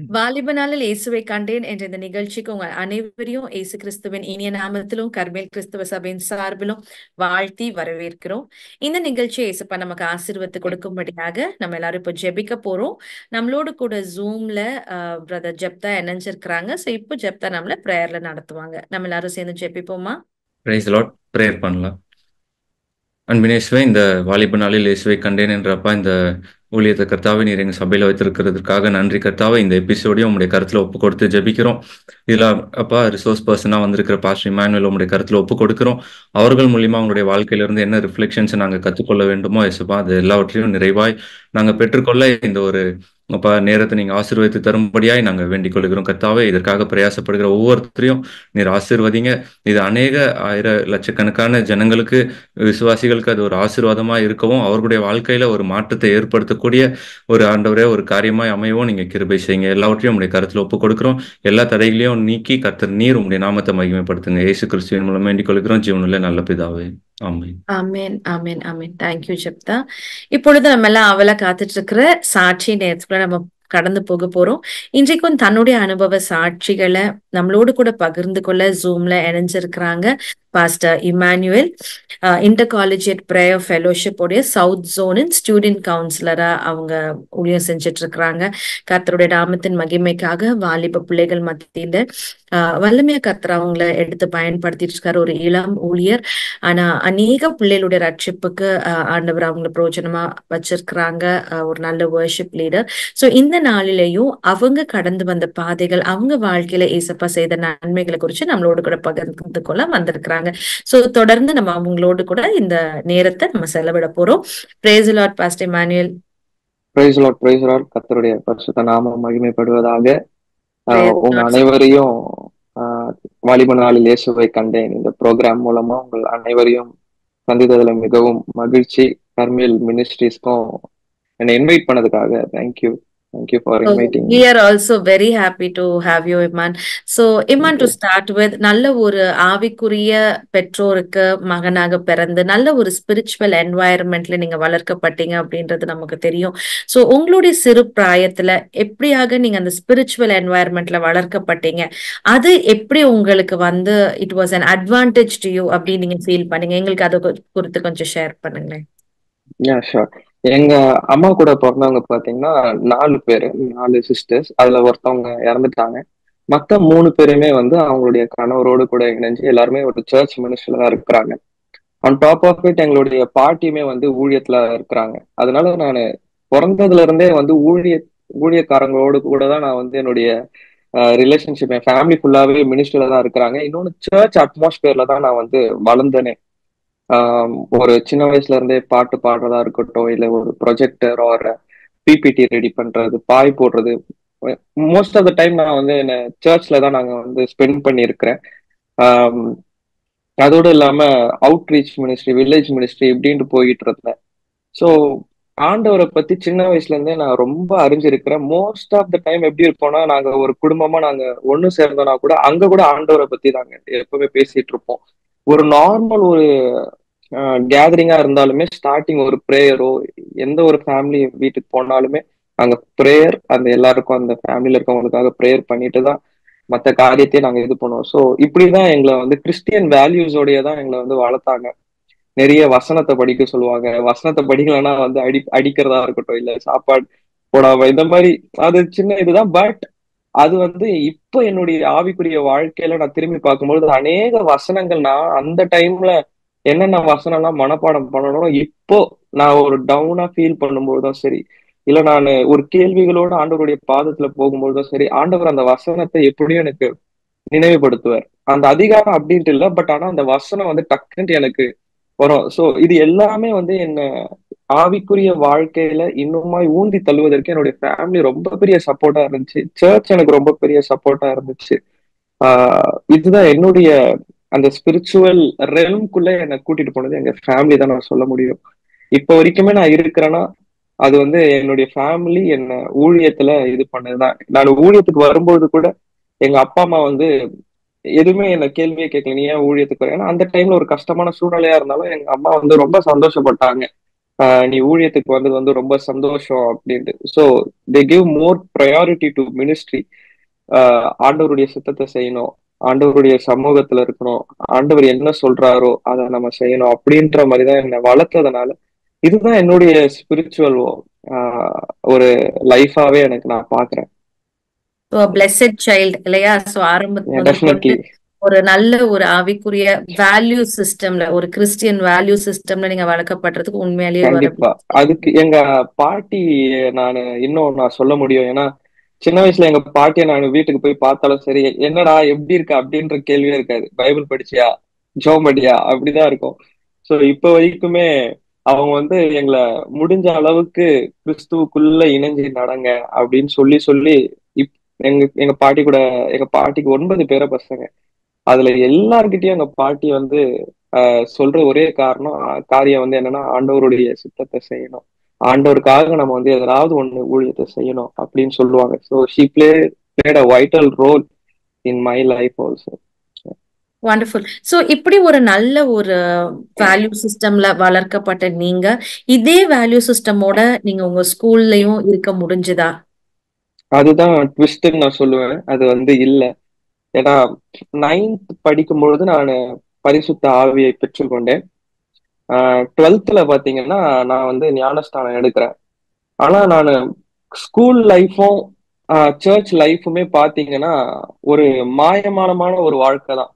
வாலிப நாளில் இயேசுவை கண்டேன் என்ற இந்த நிகழ்ச்சிக்கு உங்கள் அனைவரையும் இயேசு கிறிஸ்துவின் இனிய நாமத்திலும் கர்மேல் கிறிஸ்துவ சபையின் சார்பிலும் வாழ்த்தி வரவேற்கிறோம் இந்த நிகழ்ச்சியை இயேசுப்பா நமக்கு ஆசீர்வத்து கொடுக்கும்படியாக நம்ம எல்லாரும் இப்போ ஜெபிக்க போறோம் நம்மளோட கூட ஜூம்ல பிரதர் ஜெப்தா இணைஞ்சிருக்கிறாங்க ஸோ இப்போ ஜெப்தா நம்மள ப்ரேயர்ல நடத்துவாங்க நம்ம எல்லாரும் சேர்ந்து ஜெபிப்போமா பிரைஸ் லாட் ப்ரேயர் பண்ணலாம் அன்பினேஸ்வே இந்த வாலிப நாளில் இயேசுவை கண்டேன் என்றப்பா இந்த ஊழியத்தை கர்த்தாவை நீர் எங்கள் சபையில் வைத்திருக்கிறதுக்காக நன்றி கர்த்தாவை இந்த எபிசோடையும் உங்களுடைய கருத்தில் ஒப்பு கொடுத்து ஜெபிக்கிறோம் இதில் அப்பா ரிசோர்ஸ் பர்சனாக வந்திருக்கிற பாஸ்டர் இமானுவல் உங்களுடைய கருத்தில் ஒப்பு கொடுக்கிறோம் அவர்கள் மூலியமா உங்களுடைய வாழ்க்கையிலிருந்து என்ன ரிஃப்ளெக்ஷன்ஸ் நாங்கள் கற்றுக்கொள்ள வேண்டுமோ எசுப்பா அது எல்லாவற்றையும் நிறைவாய் நாங்கள் பெற்றுக்கொள்ள இந்த ஒரு அப்பா நேரத்தை நீங்கள் ஆசீர்வதித்து தரும்படியாய் நாங்கள் வேண்டிக் கொள்கிறோம் கர்த்தாவே இதற்காக பிரயாசப்படுகிற ஒவ்வொருத்தரையும் நீர் ஆசீர்வதிங்க இது அநேக ஆயிர லட்சக்கணக்கான ஜனங்களுக்கு விசுவாசிகளுக்கு அது ஒரு ஆசீர்வாதமாக இருக்கவும் அவர்களுடைய வாழ்க்கையில ஒரு மாற்றத்தை ஏற்படுத்தக்கூடிய ஒரு ஆண்டவரே ஒரு காரியமாய் அமையவும் நீங்க கிருபை செய்யுங்க எல்லாவற்றையும் உங்களுடைய கருத்துல ஒப்பு கொடுக்கிறோம் எல்லா தடைகளையும் நீக்கி கர்த்தர் நீர் உங்களுடைய நாமத்தை மகிமைப்படுத்துங்க இயேசு கிறிஸ்துவின் மூலம் வேண்டிக் கொள்கிறோம் ஜீவனுள்ள நல்ல பிதாவே ஆமென் ஆமேன் ஆமேன் ஆமேன் தேங்க்யூ ஜெப்தா இப்பொழுது நம்ம எல்லாம் அவளை காத்துட்டு இருக்கிற சாட்சி நேரத்துக்குள்ள நம்ம கடந்து போக போறோம் இன்றைக்கும் தன்னுடைய அனுபவ சாட்சிகளை நம்மளோடு கூட பகிர்ந்து கொள்ள ஜூம்ல இணைஞ்சிருக்கிறாங்க pastor Immanuel intercollegiate prayer fellowship உடைய சவுத் ஜோனின் ஸ்டூடெண்ட் கவுன்சிலரா அவங்க ஊழியம் செஞ்சுட்டு இருக்கிறாங்க கர்த்தருடைய நாமத்தின் மகிமைக்காக வாலிப பிள்ளைகள் மத்தியில ஆஹ் வல்லமையா கர்த்தர் அவங்கள எடுத்து பயன்படுத்திட்டு இருக்காரு ஒரு இளம் ஊழியர் ஆனா அநேக பிள்ளைகளுடைய ரட்சிப்புக்கு ஆண்டவர் அவங்களை பிரயோஜனமா வச்சிருக்கிறாங்க ஒரு நல்ல வர்ஷிப் லீடர் சோ இந்த நாளிலேயும் அவங்க கடந்து வந்த பாதைகள் அவங்க வாழ்க்கையில ஏசப்பா செய்த நன்மைகளை குறித்து நம்மளோட கூட பகிர்ந்து கொள்ள வந்திருக்கிறாங்க சோ தொடர்ந்து நம்ம அவங்களோடு கூட இந்த நேரத்தை நம்ம செலவிட போறோம் praise Lord pastor Immanuel praise Lord praise Lord கத்தருடைய பரிசுத்த நாமம் மகிமைப்படுவதாக உங்க அனைவரையும் வாலிப நாளில் இயேசுவை கண்டேன் இந்த ப்ரோக்ராம் மூலமா உங்கள் அனைவரையும் சந்தித்ததுல மிகவும் மகிழ்ச்சி கர்மியல் மினிஸ்ட்ரிஸ்க்கும் என்னை இன்வைட் பண்ணதுக்காக thank you Thank you for inviting me. We are also very happy to have you, Iman. So, Iman, to start with, நல்ல ஒரு ஆவிக்குரிய பெற்றோருக்கு மகனாக பிறந்து நல்ல ஒரு ஸ்பிரிச்சுவல் என்வாயர்மெண்ட்ல நீங்க வளர்க்கப்பட்டீங்க அப்படின்றது நமக்கு தெரியும் ஸோ உங்களுடைய சிறு பிராயத்துல எப்படியாக நீங்க அந்த ஸ்பிரிச்சுவல் என்வாயர்மெண்ட்ல வளர்க்கப்பட்டீங்க அது எப்படி உங்களுக்கு வந்து it was an advantage to you அப்படின்னு நீங்க ஃபீல் பண்ணீங்க எங்களுக்கு அதை குறித்து கொஞ்சம் ஷேர் பண்ணுங்களேன் எங்க அம்மா கூட பிறந்தவங்க பாத்தீங்கன்னா நாலு பேரு நாலு சிஸ்டர்ஸ் அதுல ஒருத்தவங்க இறந்துட்டாங்க மத்த மூணு பேருமே வந்து அவங்களுடைய கணவரோடு கூட இணைஞ்சு எல்லாருமே ஒரு சர்ச் மினிஸ்டர்ல தான் இருக்கிறாங்க ஆன் டாப் ஆஃப் இட் எங்களுடைய பாட்டியுமே வந்து ஊழியத்துல இருக்கிறாங்க அதனால நான் பிறந்ததுல இருந்தே வந்து ஊழிய ஊழியக்காரங்களோடு கூட தான் நான் வந்து என்னுடைய ரிலேஷன்ஷிப் என் ஃபேமிலி ஃபுல்லாவே மினிஸ்டர்ல தான் இருக்கிறாங்க இன்னொன்று சர்ச் அட்மாஸ்பியர்ல தான் நான் வந்து வளர்ந்தனே ஒரு சின்ன வயசுல இருந்தே பாட்டு பாடுறதா இருக்கட்டும் இல்ல ஒரு ப்ரொஜெக்டர் ஒரு பிபிடி ரெடி பண்றது பாய் போடுறது மோஸ்ட் ஆஃப் த டைம் நான் வந்து என்ன சர்ச்ல தான் நாங்க வந்து ஸ்பெண்ட் பண்ணியிருக்கிறேன் அதோடு இல்லாம outreach ministry village ministry இப்படின்ட்டு போயிட்டு இருந்தேன் ஸோ ஆண்டவரை பத்தி சின்ன வயசுல இருந்தே நான் ரொம்ப அறிஞ்சிருக்கிறேன் மோஸ்ட் ஆஃப் த டைம் எப்படி இருப்போம்னா நாங்க ஒரு குடும்பமா நாங்க ஒண்ணு சேர்ந்தோம்னா கூட அங்க கூட ஆண்டவரை பத்தி நாங்க எப்பவுமே பேசிட்டு இருப்போம் ஒரு நார்மல் ஒரு கேதரிங்கா இருந்தாலுமே ஸ்டார்டிங் ஒரு ப்ரேயரோ எந்த ஒரு ஃபேமிலி வீட்டுக்கு போனாலுமே அங்க ப்ரேயர் அந்த எல்லாருக்கும் அந்த ஃபேமிலியில இருக்கவங்களுக்காக ப்ரேயர் பண்ணிட்டு தான் மற்ற காரியத்தையும் நாங்க இது பண்ணுவோம் ஸோ இப்படிதான் எங்களை வந்து கிறிஸ்டியன் வேல்யூஸோடய தான் எங்களை வந்து வளர்த்தாங்க நிறைய வசனத்தை படிக்க சொல்லுவாங்க வசனத்தை படிக்கலன்னா வந்து அடி அடிக்கிறதா இருக்கட்டும் இல்ல சாப்பாடு போடாம இந்த மாதிரி அது சின்ன இதுதான் பட் அது வந்து இப்போ என்னுடைய ஆவிக்குரிய வாழ்க்கையில நான் திரும்பி பார்க்கும்பொழுது அநேக வசனங்கள் நான் அந்த டைம்ல என்னென்ன வசனம்லாம் மனப்பாடம் பண்ணணும் இப்போ நான் ஒரு டவுனா ஃபீல் பண்ணும்போதும் சரி இல்ல நான் ஒரு கேள்விகளோட ஆண்டவருடைய பாதத்துல போகும்போதும் சரி ஆண்டவர் அந்த வசனத்தை எப்படியும் எனக்கு நினைவுபடுத்துவார் அந்த அதிகாரம் அப்படின்ட்டு இல்லை பட் ஆனா அந்த வசனம் வந்து டக்குன்ட்டு எனக்கு வரும் ஸோ இது எல்லாமே வந்து என்ன ஆவிக்குரிய வாழ்க்கையில இன்னுமாய் ஊந்தி தள்ளுவதற்கு என்னுடைய ஃபேமிலி ரொம்ப பெரிய சப்போர்ட்டா இருந்துச்சு சர்ச் எனக்கு ரொம்ப பெரிய சப்போர்ட்டா இருந்துச்சு ஆஹ் இதுதான் என்னுடைய அந்த ஸ்பிரிச்சுவல் ரெல்ம்குள்ள என்னை கூட்டிட்டு போனது எங்க ஃபேமிலி தான் நான் சொல்ல முடியும் இப்போ வரைக்குமே நான் இருக்கிறேன்னா அது வந்து என்னுடைய ஃபேமிலி என்ன ஊழியத்துல இது பண்ணதுதான் நான் ஊழியத்துக்கு வரும்போது கூட எங்க அப்பா அம்மா வந்து எதுவுமே என்ன கேள்வியே கேட்கல நீ ஏன் ஊழியத்துக்கு வர ஏன்னா அந்த டைம்ல ஒரு கஷ்டமான சூழ்நிலையா இருந்தாலும் எங்க அம்மா வந்து ரொம்ப சந்தோஷப்பட்டாங்க ஆஹ் நீ ஊழியத்துக்கு வந்தது வந்து ரொம்ப சந்தோஷம் அப்படின்ட்டு so they give more priority to ministry ஆண்டவருடைய சித்தத்தை செய்யணும் ஆண்டவருடைய சமூகத்துல இருக்கணும் ஆண்டவர் என்ன சொல்றாரோ அதை நம்ம செய்யணும் அப்படின்ற மாதிரி தான் என்னை வளர்த்ததுனால இதுதான் என்னுடைய ஸ்பிரிச்சுவல் ஒரு லைஃபாவே எனக்கு நான் பாக்குறேன் பிளெஸட் சைல்டு இல்லையா சோ ஆரம்பத்துல டெஃபினெட்லி ஒரு நல்ல ஒரு ஆவிக்குரிய வேல்யூ சிஸ்டம்ல ஒரு கிறிஸ்டியன் வேல்யூ சிஸ்டம்ல நீங்க வளர்க்கப்படுறதுக்கு உண்மையிலேயே வர கண்டிப்பா அதுக்கு எங்க பாட்டி நான் இன்னும் நான் சொல்ல முடியும் ஏன்னா சின்ன வயசுல எங்க பாட்டியை நான் வீட்டுக்கு போய் பார்த்தாலும் சரி என்னடா எப்படி இருக்க அப்படின்ற கேள்வியே இருக்காது பைபிள் படிச்சியா ஜோம் படியா அப்படிதான் இருக்கும் சோ இப்ப வரைக்குமே அவங்க வந்து எங்களை முடிஞ்ச அளவுக்கு கிறிஸ்துவுக்குள்ள இணைஞ்சு நடங்க அப்படின்னு சொல்லி சொல்லி இப் எங்க எங்க பாட்டி கூட எங்க பாட்டிக்கு ஒன்பது பேரை பசங்க அதுல எல்லார்கிட்டயும் எங்க பாட்டி வந்து ஆஹ் சொல்ற ஒரே காரணம் காரியம் வந்து என்னன்னா ஆண்டவருடைய சித்தத்தை செய்யணும் ஆண்டவருக்காக நம்ம வந்து எதாவது ஒண்ணு ஊழியத்தை செய்யணும் அப்படின்னு சொல்லுவாங்க so she play played a vital role in my life also wonderful so இப்படி ஒரு நல்ல ஒரு வேல்யூ சிஸ்டம்ல வளர்க்கப்பட்ட நீங்க இதே வேல்யூ சிஸ்டமோட நீங்க உங்க ஸ்கூல்லயும் இருக்க முடிஞ்சதா அதுதான் ட்விஸ்ட்னு நான் சொல்லுவேன் அது வந்து இல்ல ஏன்னா நைன்த் படிக்கும் பொழுது நான் பரிசுத்த ஆவியை பெற்றுக்கொண்டேன் டுவெல்த்ல பாத்தீங்கன்னா நான் வந்து ஞானஸ்தானம் எடுக்கிறேன் ஆனா நான் ஸ்கூல் லைஃபும் சர்ச் லைஃபுமே பாத்தீங்கன்னா ஒரு மாயமானமான ஒரு வாழ்க்கை தான்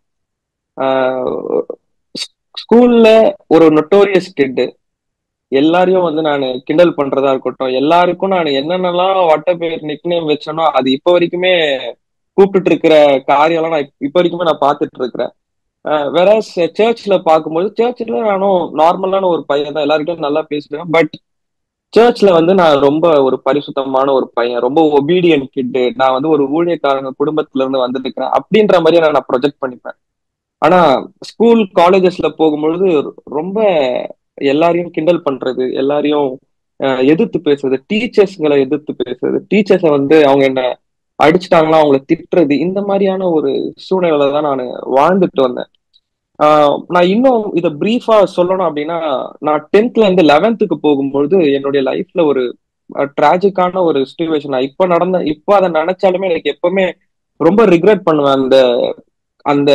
ஸ்கூல்ல ஒரு நொட்டோரியஸ் கிட்டு எல்லாரையும் வந்து நான் கிண்டல் பண்றதா இருக்கட்டும் எல்லாருக்கும் நான் என்னென்னலாம் வட்ட பேர் நிக்னேம் வச்சேனோ அது இப்போ வரைக்குமே கூப்பிட்டு இருக்கிற காரியம்லாம் நான் இப்போ வரைக்குமே நான் பார்த்துட்டு இருக்கிறேன் வேற சர்ச்ல பார்க்கும்போது சர்ச்ல நானும் நார்மலான ஒரு பையன் தான் எல்லாருக்கிட்டும் நல்லா பேசுவேன் பட் சர்ச்ல வந்து நான் ரொம்ப ஒரு பரிசுத்தமான ஒரு பையன் ரொம்ப ஒபீடியன் கிட்டு நான் வந்து ஒரு ஊழியக்காரங்க குடும்பத்துல இருந்து வந்துட்டு இருக்கிறேன் அப்படின்ற மாதிரி நான் ப்ரொஜெக்ட் பண்ணிப்பேன் ஆனா ஸ்கூல் காலேஜஸ்ல போகும்பொழுது ரொம்ப எல்லாரையும் கிண்டல் பண்றது எல்லாரையும் எதிர்த்து பேசுறது டீச்சர்ஸ்களை எதிர்த்து பேசுறது டீச்சர்ஸை வந்து அவங்க என்ன அடிச்சிட்டாங்களா அவங்கள திட்டுறது இந்த மாதிரியான ஒரு சூழ்நிலை தான் நான் வாழ்ந்துட்டு வந்தேன் நான் இன்னும் இதை பிரீஃபா சொல்லணும் அப்படின்னா நான் டென்த்ல இருந்து லெவன்த்துக்கு போகும்பொழுது என்னுடைய லைஃப்ல ஒரு டிராஜிக்கான ஒரு சுச்சுவேஷன் இப்போ நடந்த இப்போ அதை நினைச்சாலுமே எனக்கு எப்பவுமே ரொம்ப ரிக்ரெட் பண்ணுவேன் அந்த அந்த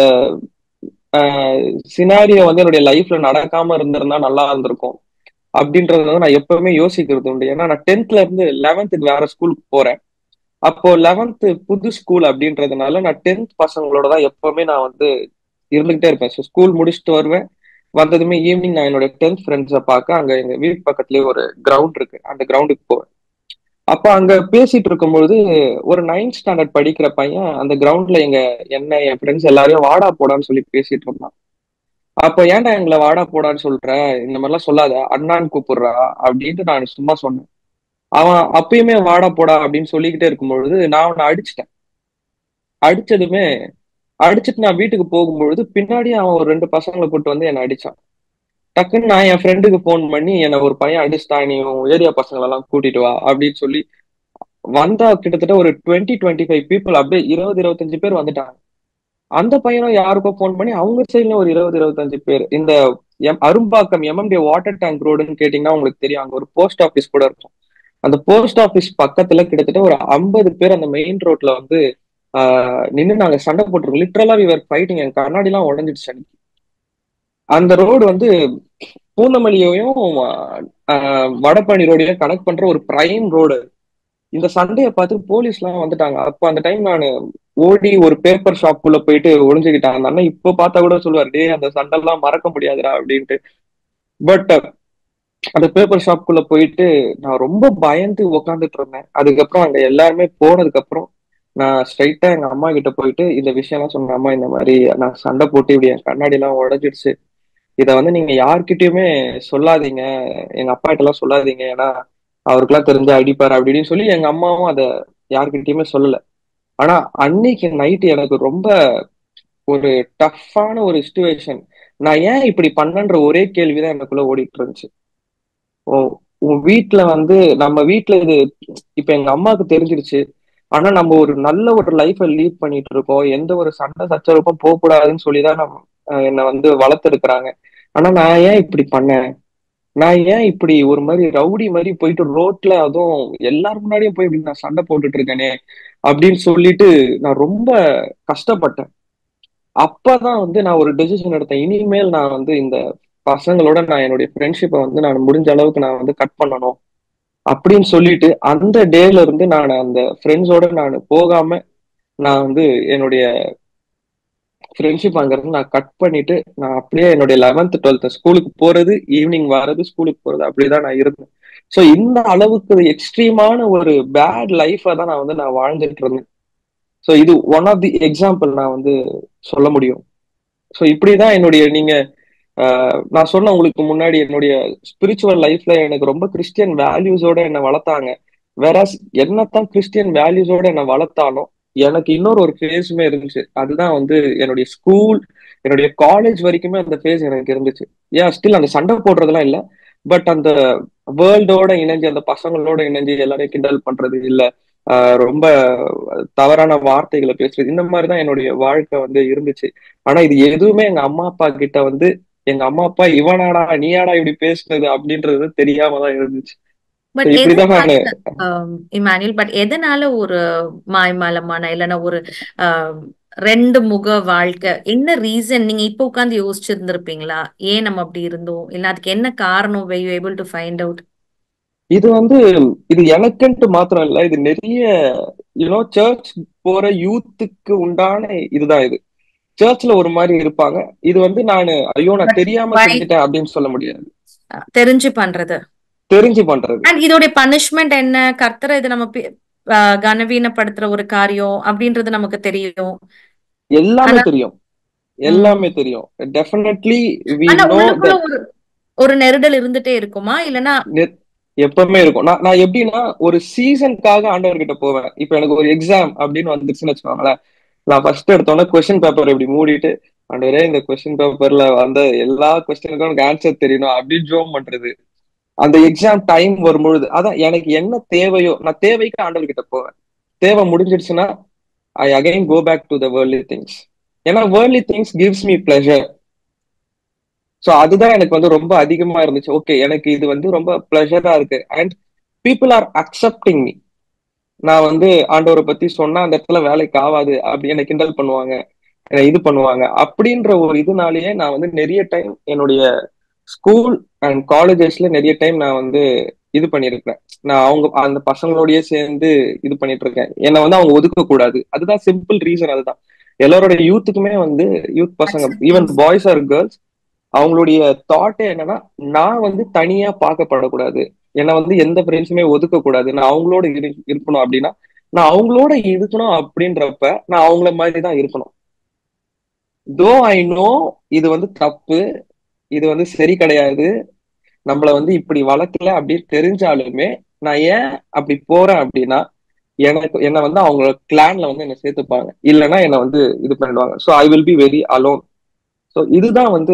சினாரியோ வந்து என்னுடைய லைஃப்ல நடக்காம இருந்திருந்தா நல்லா இருந்திருக்கும் அப்படின்றது வந்து நான் எப்பவுமே யோசிக்கிறது உண்டு ஏன்னா நான் டென்த்ல இருந்து லெவன்த்துக்கு வேற ஸ்கூலுக்கு போறேன் அப்போ லெவன்த் புது ஸ்கூல் அப்படின்றதுனால நான் டென்த் பசங்களோட தான் எப்பவுமே நான் வந்து இருந்துகிட்டே இருப்பேன் ஸோ ஸ்கூல் முடிச்சுட்டு வருவேன் வந்ததுமே ஈவினிங் நான் என்னோட டென்த் ஃப்ரெண்ட்ஸை பார்க்க அங்க எங்க வீட்டு பக்கத்துலயே ஒரு கிரவுண்ட் இருக்கு அந்த கிரவுண்டுக்கு போவேன் அப்ப அங்க பேசிட்டு இருக்கும்பொழுது ஒரு நைன்த் ஸ்டாண்டர்ட் படிக்கிற பையன் அந்த கிரவுண்ட்ல எங்க என்ன என் ஃப்ரெண்ட்ஸ் எல்லாரையும் வாடா போடான்னு சொல்லி பேசிட்டு இருந்தான் அப்ப ஏன்டா எங்களை வாடா போடான்னு சொல்ற இந்த மாதிரிலாம் சொல்லாத அண்ணான்னு கூப்பிடுறா அப்படின்ட்டு நான் சும்மா சொன்னேன் அவன் அப்பயுமே வாடா போடா அப்படின்னு சொல்லிக்கிட்டே இருக்கும்பொழுது நான் அவனை அடிச்சிட்டேன் அடிச்சதுமே அடிச்சுட்டு நான் வீட்டுக்கு போகும்பொழுது பின்னாடி அவன் ஒரு ரெண்டு பசங்களை கூட்டு வந்து என்னை அடிச்சான் டக்குன்னு நான் என் ஃப்ரெண்டுக்கு ஃபோன் பண்ணி என்னை ஒரு பையன் அடிச்சிட்டான் நீ ஏரியா பசங்களெல்லாம் கூட்டிட்டு வா அப்படின்னு சொல்லி வந்தா கிட்டத்தட்ட ஒரு டுவெண்ட்டி டுவெண்ட்டி ஃபைவ் பீப்புள் அப்படியே இருபது இருபத்தஞ்சு பேர் வந்துட்டாங்க அந்த பையனும் யாருக்கோ ஃபோன் பண்ணி அவங்க சைட்ல ஒரு இருபது இருபத்தஞ்சு பேர் இந்த M Arumbakkam MMDT water tank ரோடுன்னு கேட்டீங்கன்னா உங்களுக்கு தெரியும் அங்க ஒரு போஸ்ட் ஆஃபீஸ் கூட இருக்கும் அந்த போஸ்ட் ஆஃபீஸ் பக்கத்துல கிட்டத்தட்ட ஒரு ஐம்பது பேர் அந்த மெயின் ரோட்ல வந்து ஆஹ் நின்று நாங்க சண்டை போட்டிருக்கோம் லிட்ரலா விவர் ஃபைட்டிங் என் கண்ணாடி எல்லாம் உடஞ்சிடுச்சு அன்னைக்கு அந்த ரோடு வந்து பூந்தமல்லியையும் வடபழனி ரோடையும் கனெக்ட் பண்ற ஒரு பிரைம் ரோடு இந்த சண்டையை பார்த்து போலீஸ் எல்லாம் வந்துட்டாங்க அப்ப அந்த டைம் நான் ஓடி ஒரு பேப்பர் ஷாப்புக்குள்ள போயிட்டு ஒளிஞ்சுக்கிட்டாங்க அந்த அண்ணன் இப்ப பார்த்தா கூட சொல்லுவார் டே அந்த சண்டைலாம் மறக்க முடியாதுடா அப்படின்ட்டு பட் அந்த பேப்பர் ஷாப்புக்குள்ள போயிட்டு நான் ரொம்ப பயந்து உக்காந்துட்டு இருந்தேன் அதுக்கப்புறம் அங்க எல்லாருமே போனதுக்கு அப்புறம் நான் ஸ்ட்ரைட்டா எங்க அம்மா கிட்ட போயிட்டு இந்த விஷயம்லாம் சொன்ன அம்மா இந்த மாதிரி நான் சண்டை போட்டு இப்படி என் கண்ணாடி எல்லாம் உடஞ்சிடுச்சு இதை வந்து நீங்க யார்கிட்டயுமே சொல்லாதீங்க எங்க அப்பா கிட்ட எல்லாம் சொல்லாதீங்க ஏன்னா அவருக்கெல்லாம் தெரிஞ்ச அடிப்பாரு அப்படின்னு சொல்லி எங்க அம்மாவும் அதை யார்கிட்டயுமே சொல்லல ஆனா அன்னைக்கு நைட்டு எனக்கு ரொம்ப ஒரு டஃப்பான ஒரு சுச்சுவேஷன் நான் ஏன் இப்படி பண்ணன்ற ஒரே கேள்விதான் எனக்குள்ள ஓடிட்டு இருந்துச்சு ஓ உன் வீட்டுல வந்து நம்ம வீட்டுல இது இப்ப எங்க அம்மாவுக்கு தெரிஞ்சிருச்சு ஆனா நம்ம ஒரு நல்ல ஒரு லைஃப லீட் பண்ணிட்டு இருக்கோம் எந்த ஒரு சண்டை சச்சரவுக்கும் போகக்கூடாதுன்னு சொல்லிதான் நம்ம என்னை வந்து வளர்த்துருக்குறாங்க ஆனா நான் ஏன் இப்படி பண்ணேன் நான் ஏன் இப்படி ஒரு மாதிரி ரவுடி மாதிரி போயிட்டு ரோட்ல அதுவும் எல்லாரும் முன்னாடியும் போய் இப்படி நான் சண்டை போட்டுட்டு இருக்கேனே அப்படின்னு சொல்லிட்டு நான் ரொம்ப கஷ்டப்பட்டேன் அப்பதான் வந்து நான் ஒரு டெசிஷன் எடுத்தேன் இனிமேல் நான் வந்து இந்த பசங்களோட நான் என்னுடைய ஃப்ரெண்ட்ஷிப்பை வந்து நான் முடிஞ்ச அளவுக்கு நான் வந்து கட் பண்ணணும் அப்படின்னு சொல்லிட்டு அந்த டேல இருந்து நான் அந்த ஃப்ரெண்ட்ஸோட நான் போகாம நான் வந்து என்னுடைய ஃப்ரெண்ட்ஷிப் அங்கிருந்து நான் கட் பண்ணிட்டு நான் அப்படியே என்னுடைய லெவன்த் டுவெல்த் ஸ்கூலுக்கு போறது ஈவினிங் வர்றது ஸ்கூலுக்கு போறது அப்படிதான் நான் இருந்தேன் ஸோ இந்த அளவுக்கு எக்ஸ்ட்ரீமான ஒரு பேட் லைஃபை தான் நான் வந்து நான் வாழ்ந்துட்டு இருந்தேன் ஸோ இது ஒன் ஆஃப் தி எக்ஸாம்பிள் நான் வந்து சொல்ல முடியும் ஸோ இப்படிதான் என்னுடைய நீங்க நான் சொன்ன உங்களுக்கு முன்னாடி என்னுடைய ஸ்பிரிச்சுவல் லைஃப்ல எனக்கு ரொம்ப கிறிஸ்டியன் வேல்யூஸோட என்னை வளர்த்தாங்க வேற என்னத்தான் கிறிஸ்டியன் வேல்யூஸோட என்னை வளர்த்தாலும் எனக்கு இன்னொரு ஒரு ஃபேஸுமே இருந்துச்சு அதுதான் வந்து என்னுடைய ஸ்கூல் என்னுடைய காலேஜ் வரைக்குமே அந்த ஃபேஸ் எனக்கு இருந்துச்சு ஏன் ஸ்டில் அந்த சண்டை போடுறதுலாம் இல்லை பட் அந்த வேர்ல்டோட இணைஞ்சு அந்த பசங்களோட இணைஞ்சு எல்லாரையும் கிண்டல் பண்றது இல்ல ரொம்ப தவறான வார்த்தைகளை பேசுறது இந்த மாதிரிதான் என்னுடைய வாழ்க்கை வந்து இருந்துச்சு ஆனா இது எதுவுமே எங்க அம்மா அப்பா கிட்ட வந்து எங்க அம்மா அப்பா இவனாடா நீயாடா இப்படி பேசுனது அப்படின்றது தெரியாம தான் இருந்துச்சு பட் இமானுவல் பட் எதனால ஒரு மாய்மாலமான இல்லைன்னா ஒரு ரெண்டு முக வாழ்க்கை என்ன ரீசன் நீங்க இப்ப உட்காந்து யோசிச்சிருந்திருப்பீங்களா ஏன் நம்ம அப்படி இருந்தோம் இல்ல அதுக்கு என்ன காரணம் were you able to find out இது வந்து இது எனக்குன்ட்டு மாத்திரம் இல்ல இது நிறைய யூனோ சர்ச் போற யூத்துக்கு உண்டான இதுதான் இது சர்ச்ல ஒரு மாதிரி இருப்பாங்க இது வந்து நானு ஐயோ நான் தெரியாம செஞ்சுட்டேன் அப்படின்னு சொல்ல முடியாது தெரிஞ்சு பண்றது தெரிஞ்சு பண்றது அண்ட் இதோடைய பனிஷ்மெண்ட் என்ன கர்த்தரை இது நம்ம கனவீனப்படுத்துற ஒரு காரியம் அப்படின்றது நமக்கு தெரியும் எல்லாமே தெரியும் எல்லாமே தெரியும் டெஃபினெட்லி ஒரு நெருடல் இருந்துட்டே இருக்குமா இல்லனா எப்பவுமே இருக்கும் நான் நான் எப்படின்னா ஒரு சீசனுக்காக ஆண்டவர்கிட்ட போவேன் இப்ப எனக்கு ஒரு எக்ஸாம் அப்படின்னு வந்துருச்சுன்னு வச்சுக்கோங்களேன் நான் ஃபர்ஸ்ட் எடுத்தோன்னே கொஸ்டின் பேப்பர் இப்படி மூடிட்டு ஆண்டவரே இந்த கொஸ்டின் பேப்பர்ல வந்த எல்லா கொஸ்டினுக்கும் எனக்கு ஆன்சர் தெரியணும் அப்படின்னு ஜோம் பண்றது அந்த எக்ஸாம் டைம் வரும்பொழுது அதான் எனக்கு என்ன தேவையோ நான் தேவைக்கு ஆண்டவர் கிட்ட போவேன் தேவை முடிஞ்சிடுச்சுன்னா I again go back to the வேர்லி திங்ஸ் ஏன்னா வேர்லி things gives me pleasure so அதுதான் எனக்கு வந்து ரொம்ப அதிகமா இருந்துச்சு ஓகே எனக்கு இது வந்து ரொம்ப பிளஷரா இருக்கு and people are accepting me நான் வந்து ஆண்டவரை பத்தி சொன்னா அந்த இடத்துல வேலைக்கு ஆகாது அப்படி என்னை கிண்டல் பண்ணுவாங்க என்னை இது பண்ணுவாங்க அப்படின்ற ஒரு இதுனாலேயே நான் வந்து நிறைய டைம் என்னுடைய ஸ்கூல் அண்ட் காலேஜஸ்ல நிறைய டைம் நான் வந்து இது பண்ணியிருக்கேன் நான் அவங்க அந்த பசங்களோடய சேர்ந்து இது பண்ணிட்டு இருக்கேன் என்னை வந்து அவங்க ஒதுக்க கூடாது அதுதான் சிம்பிள் ரீசன் அதுதான் எல்லாரோட யூத்துக்குமே வந்து யூத் பசங்க ஈவன் பாய்ஸ் ஆர் கேர்ள்ஸ் அவங்களுடைய தாட்டே என்னன்னா நான் வந்து தனியா பார்க்கப்படக்கூடாது என்னை வந்து எந்த ஃப்ரெண்ட்ஸுமே ஒதுக்க கூடாது நான் அவங்களோட இரு இருக்கணும் அப்படின்னா நான் அவங்களோட இருக்கணும் அப்படின்றப்ப நான் அவங்கள மாதிரி தான் இருக்கணும் தோ ஐ நோ இது வந்து தப்பு இது வந்து சரி கிடையாது நம்மள வந்து இப்படி வளர்க்கல அப்படின்னு தெரிஞ்சாலுமே நான் ஏன் அப்படி போறேன் அப்படின்னா எனக்கு என்னை வந்து அவங்க கிளான்ல வந்து என்ன சேர்த்துப்பாங்க இல்லைன்னா என்னை வந்து இது பண்ணிடுவாங்க so I will be very alone so இதுதான் வந்து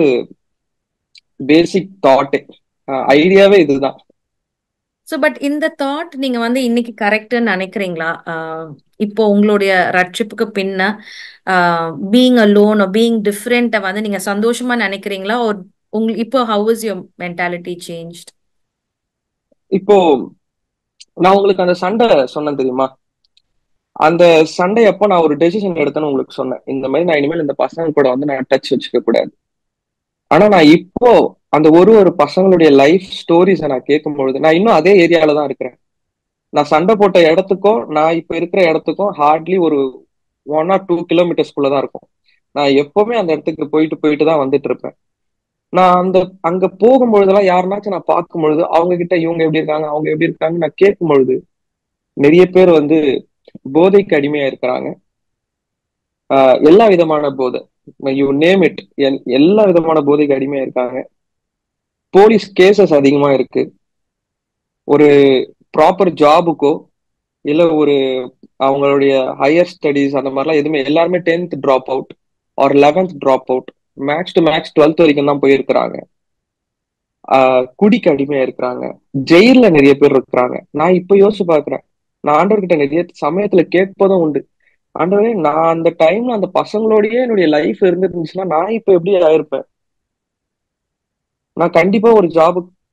பேசிக் தாட்டே ஐடியாவே இதுதான் ஸோ பட் இந்த தாட் நீங்க வந்து இன்னைக்கு கரெக்ட்னு நினைக்கிறீங்களா இப்போ உங்களுடைய ரட்சிப்புக்கு பின்ன பீங் அ லோன் பீங் டிஃப்ரெண்ட்டை வந்து நீங்க சந்தோஷமா நினைக்கிறீங்களா ஒரு உங்களுக்கு இப்போ how is your mentality change இப்போ நான் உங்களுக்கு அந்த சண்டை சொன்னேன் தெரியுமா அந்த சண்டை அப்போ நான் ஒரு டெசிஷன் எடுத்தேன்னு உங்களுக்கு சொன்னேன் இந்த மாதிரி நான் இனிமேல் இந்த பசங்க கூட வந்து நான் டச் வச்சுக்க கூடாது ஆனா நான் இப்போ அந்த ஒரு ஒரு பசங்களுடைய லைஃப் ஸ்டோரிஸை நான் கேட்கும் பொழுது நான் இன்னும் அதே ஏரியால தான் இருக்கிறேன் நான் சண்டை போட்ட இடத்துக்கும் நான் இப்ப இருக்கிற இடத்துக்கும் ஹார்ட்லி ஒரு ஒன் ஆர் டூ கிலோமீட்டர்ஸ்குள்ள தான் இருக்கும் நான் எப்பவுமே அந்த இடத்துக்கு போயிட்டு போயிட்டு தான் வந்துட்டு இருப்பேன் நான் அந்த அங்க போகும்பொழுதெல்லாம் யாருனாச்சும் நான் பார்க்கும் பொழுது அவங்க கிட்ட இவங்க எப்படி இருக்காங்க அவங்க எப்படி இருக்காங்க நான் கேட்கும் பொழுது நிறைய பேர் வந்து போதைக்கு அடிமையா இருக்கிறாங்க ஆஹ் எல்லா விதமான போதை யூ நேம் இட் எல்லா விதமான போதைக்கு அடிமையா இருக்காங்க போலீஸ் கேசஸ் அதிகமா இருக்கு ஒரு ப்ராப்பர் ஜாபுக்கோ இல்ல ஒரு அவங்களுடைய ஹையர் ஸ்டடிஸ் அந்த மாதிரிலாம் எதுவுமே எல்லாருமே tenth drop out or eleventh drop out max to max twelfth வரைக்கும் தான் போயிருக்கிறாங்க குடிக்கு அடிமையா இருக்கிறாங்க ஜெயில நிறைய பேர் இருக்கிறாங்க நான் இப்ப யோசிச்சு பாக்குறேன் நான் ஆண்டவர்கிட்ட நிறைய சமயத்துல கேட்பதும் உண்டு ஆண்டவரே நான் அந்த டைம்ல அந்த பசங்களோடயே என்னுடைய லைஃப் இருந்துருந்துச்சுன்னா நான் இப்ப எப்படி ஆயிருப்பேன் நான் கண்டிப்பா ஒரு ஜாபுக்கு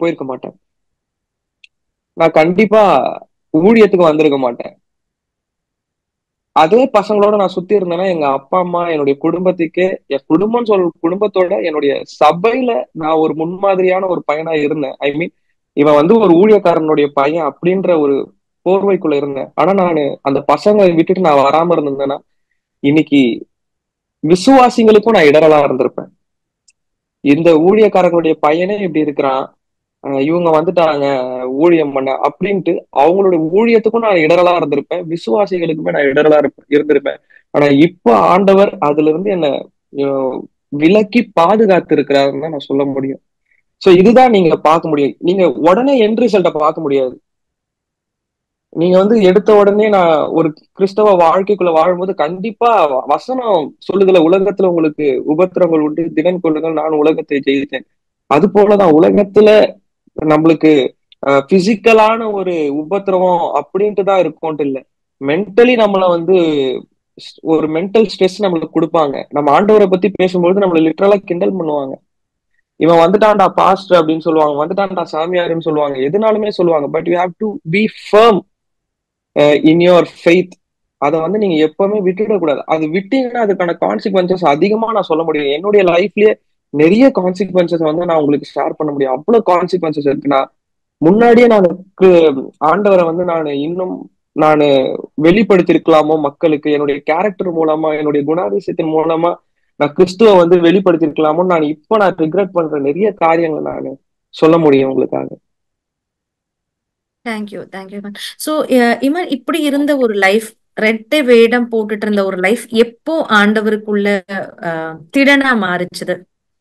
போயிருக்க மாட்டேன் நான் கண்டிப்பா ஊழியத்துக்கு வந்திருக்க மாட்டேன் அதே பசங்களோட நான் சுத்தி இருந்தேன்னா எங்க அப்பா அம்மா என்னுடைய குடும்பத்துக்கே என் குடும்பம் சொல் குடும்பத்தோட என்னுடைய சபையில நான் ஒரு முன்மாதிரியான ஒரு பையனா இருந்தேன் ஐ மீன் இவன் வந்து ஒரு ஊழியக்காரனுடைய பையன் அப்படின்ற ஒரு போர்வைக்குள்ள இருந்தேன் ஆனா நான் அந்த பசங்களை விட்டுட்டு நான் வராம இருந்திருந்தேன்னா இன்னைக்கு விசுவாசிங்களுக்கும் நான் இடரலா இருந்திருப்பேன் இந்த ஊழியக்காரங்களுடைய பையனே இப்படி இருக்கிறான் அஹ் இவங்க வந்துட்டாங்க ஊழியம் பண்ண அப்படின்ட்டு அவங்களோட ஊழியத்துக்கும் நான் இடரலா இருந்திருப்பேன் விசுவாசிகளுக்குமே நான் இடரலா இருப்ப- இருந்திருப்பேன் ஆனா இப்போ ஆண்டவர் அதுல இருந்து என்ன அஹ், விலக்கி பாதுகாத்து இருக்கிறாருன்னு தான் நான் சொல்ல முடியும் சோ இதுதான் நீங்க பார்க்க முடியும் நீங்க உடனே என் ரிசல்ட்டை பார்க்க முடியாது நீங்க வந்து எடுத்த உடனே நான் ஒரு கிறிஸ்தவ வாழ்க்கைக்குள்ள வாழும்போது கண்டிப்பா வ- வசனம் சொல்லுதுல உலகத்துல உங்களுக்கு உபத்திரங்கள் உண்டு திடன் கொள்ளுங்கள் நான் உலகத்தை ஜெயித்தேன் அது போலதான் உலகத்துல நம்மளுக்கு பிசிக்கலான ஒரு உபத்திரவம் அப்படின்ட்டு தான் இருக்கும்ட்டு இல்ல மென்டலி நம்மள வந்து ஸ்- ஒரு மென்டல் ஸ்ட்ரெஸ் நம்மளுக்கு கொடுப்பாங்க நம்ம ஆண்டவரை பத்தி பேசும்போது நம்மள லிட்டரலா கிண்டல் பண்ணுவாங்க இவன் வந்துட்டான்டா பாஸ்டர் அப்படின்னு சொல்லுவாங்க வந்துட்டான்டா சாமியாருன்னு சொல்லுவாங்க எதுனாலுமே சொல்லுவாங்க but you have to be firm in your faith அதை வந்து நீங்க எப்பவுமே விட்டுடக்கூடாது அது விட்டீங்கன்னா அதுக்கான கான்சிக்வன்சஸ் அதிகமா நான் சொல்ல முடியும் என்னுடைய லைஃப்லயே நிறைய கான்சிக்வன்சஸ் வந்து நான் உங்களுக்கு ஷேர் பண்ண முடியும் அவ்வளவு கான்சிக்வன்சஸ் இருக்கு நான் முன்னாடியே நான் ஆண்டவரை வந்து நான் இன்னும் நான் வெளிப்படுத்தியிருக்கலாமோ மக்களுக்கு என்னுடைய கேரக்டர் மூலமா என்னுடைய குணாதிசயத்தின் மூலமா நான் கிறிஸ்துவ வந்து வெளிப்படுத்தியிருக்கலாமோ நான் இப்போ நான் ரிக்ரெட் பண்ற நிறைய காரியங்கள் நான் சொல்ல முடியும் உங்களுக்காக thank you thank you Iman so Iman இப்படி இருந்த ஒரு லைஃப் ரெட்டை வேடம் போட்டுட்டு இருந்த ஒரு லைஃப் எப்போ ஆண்டவருக்குள்ள அஹ், திடனா மாறிச்சுது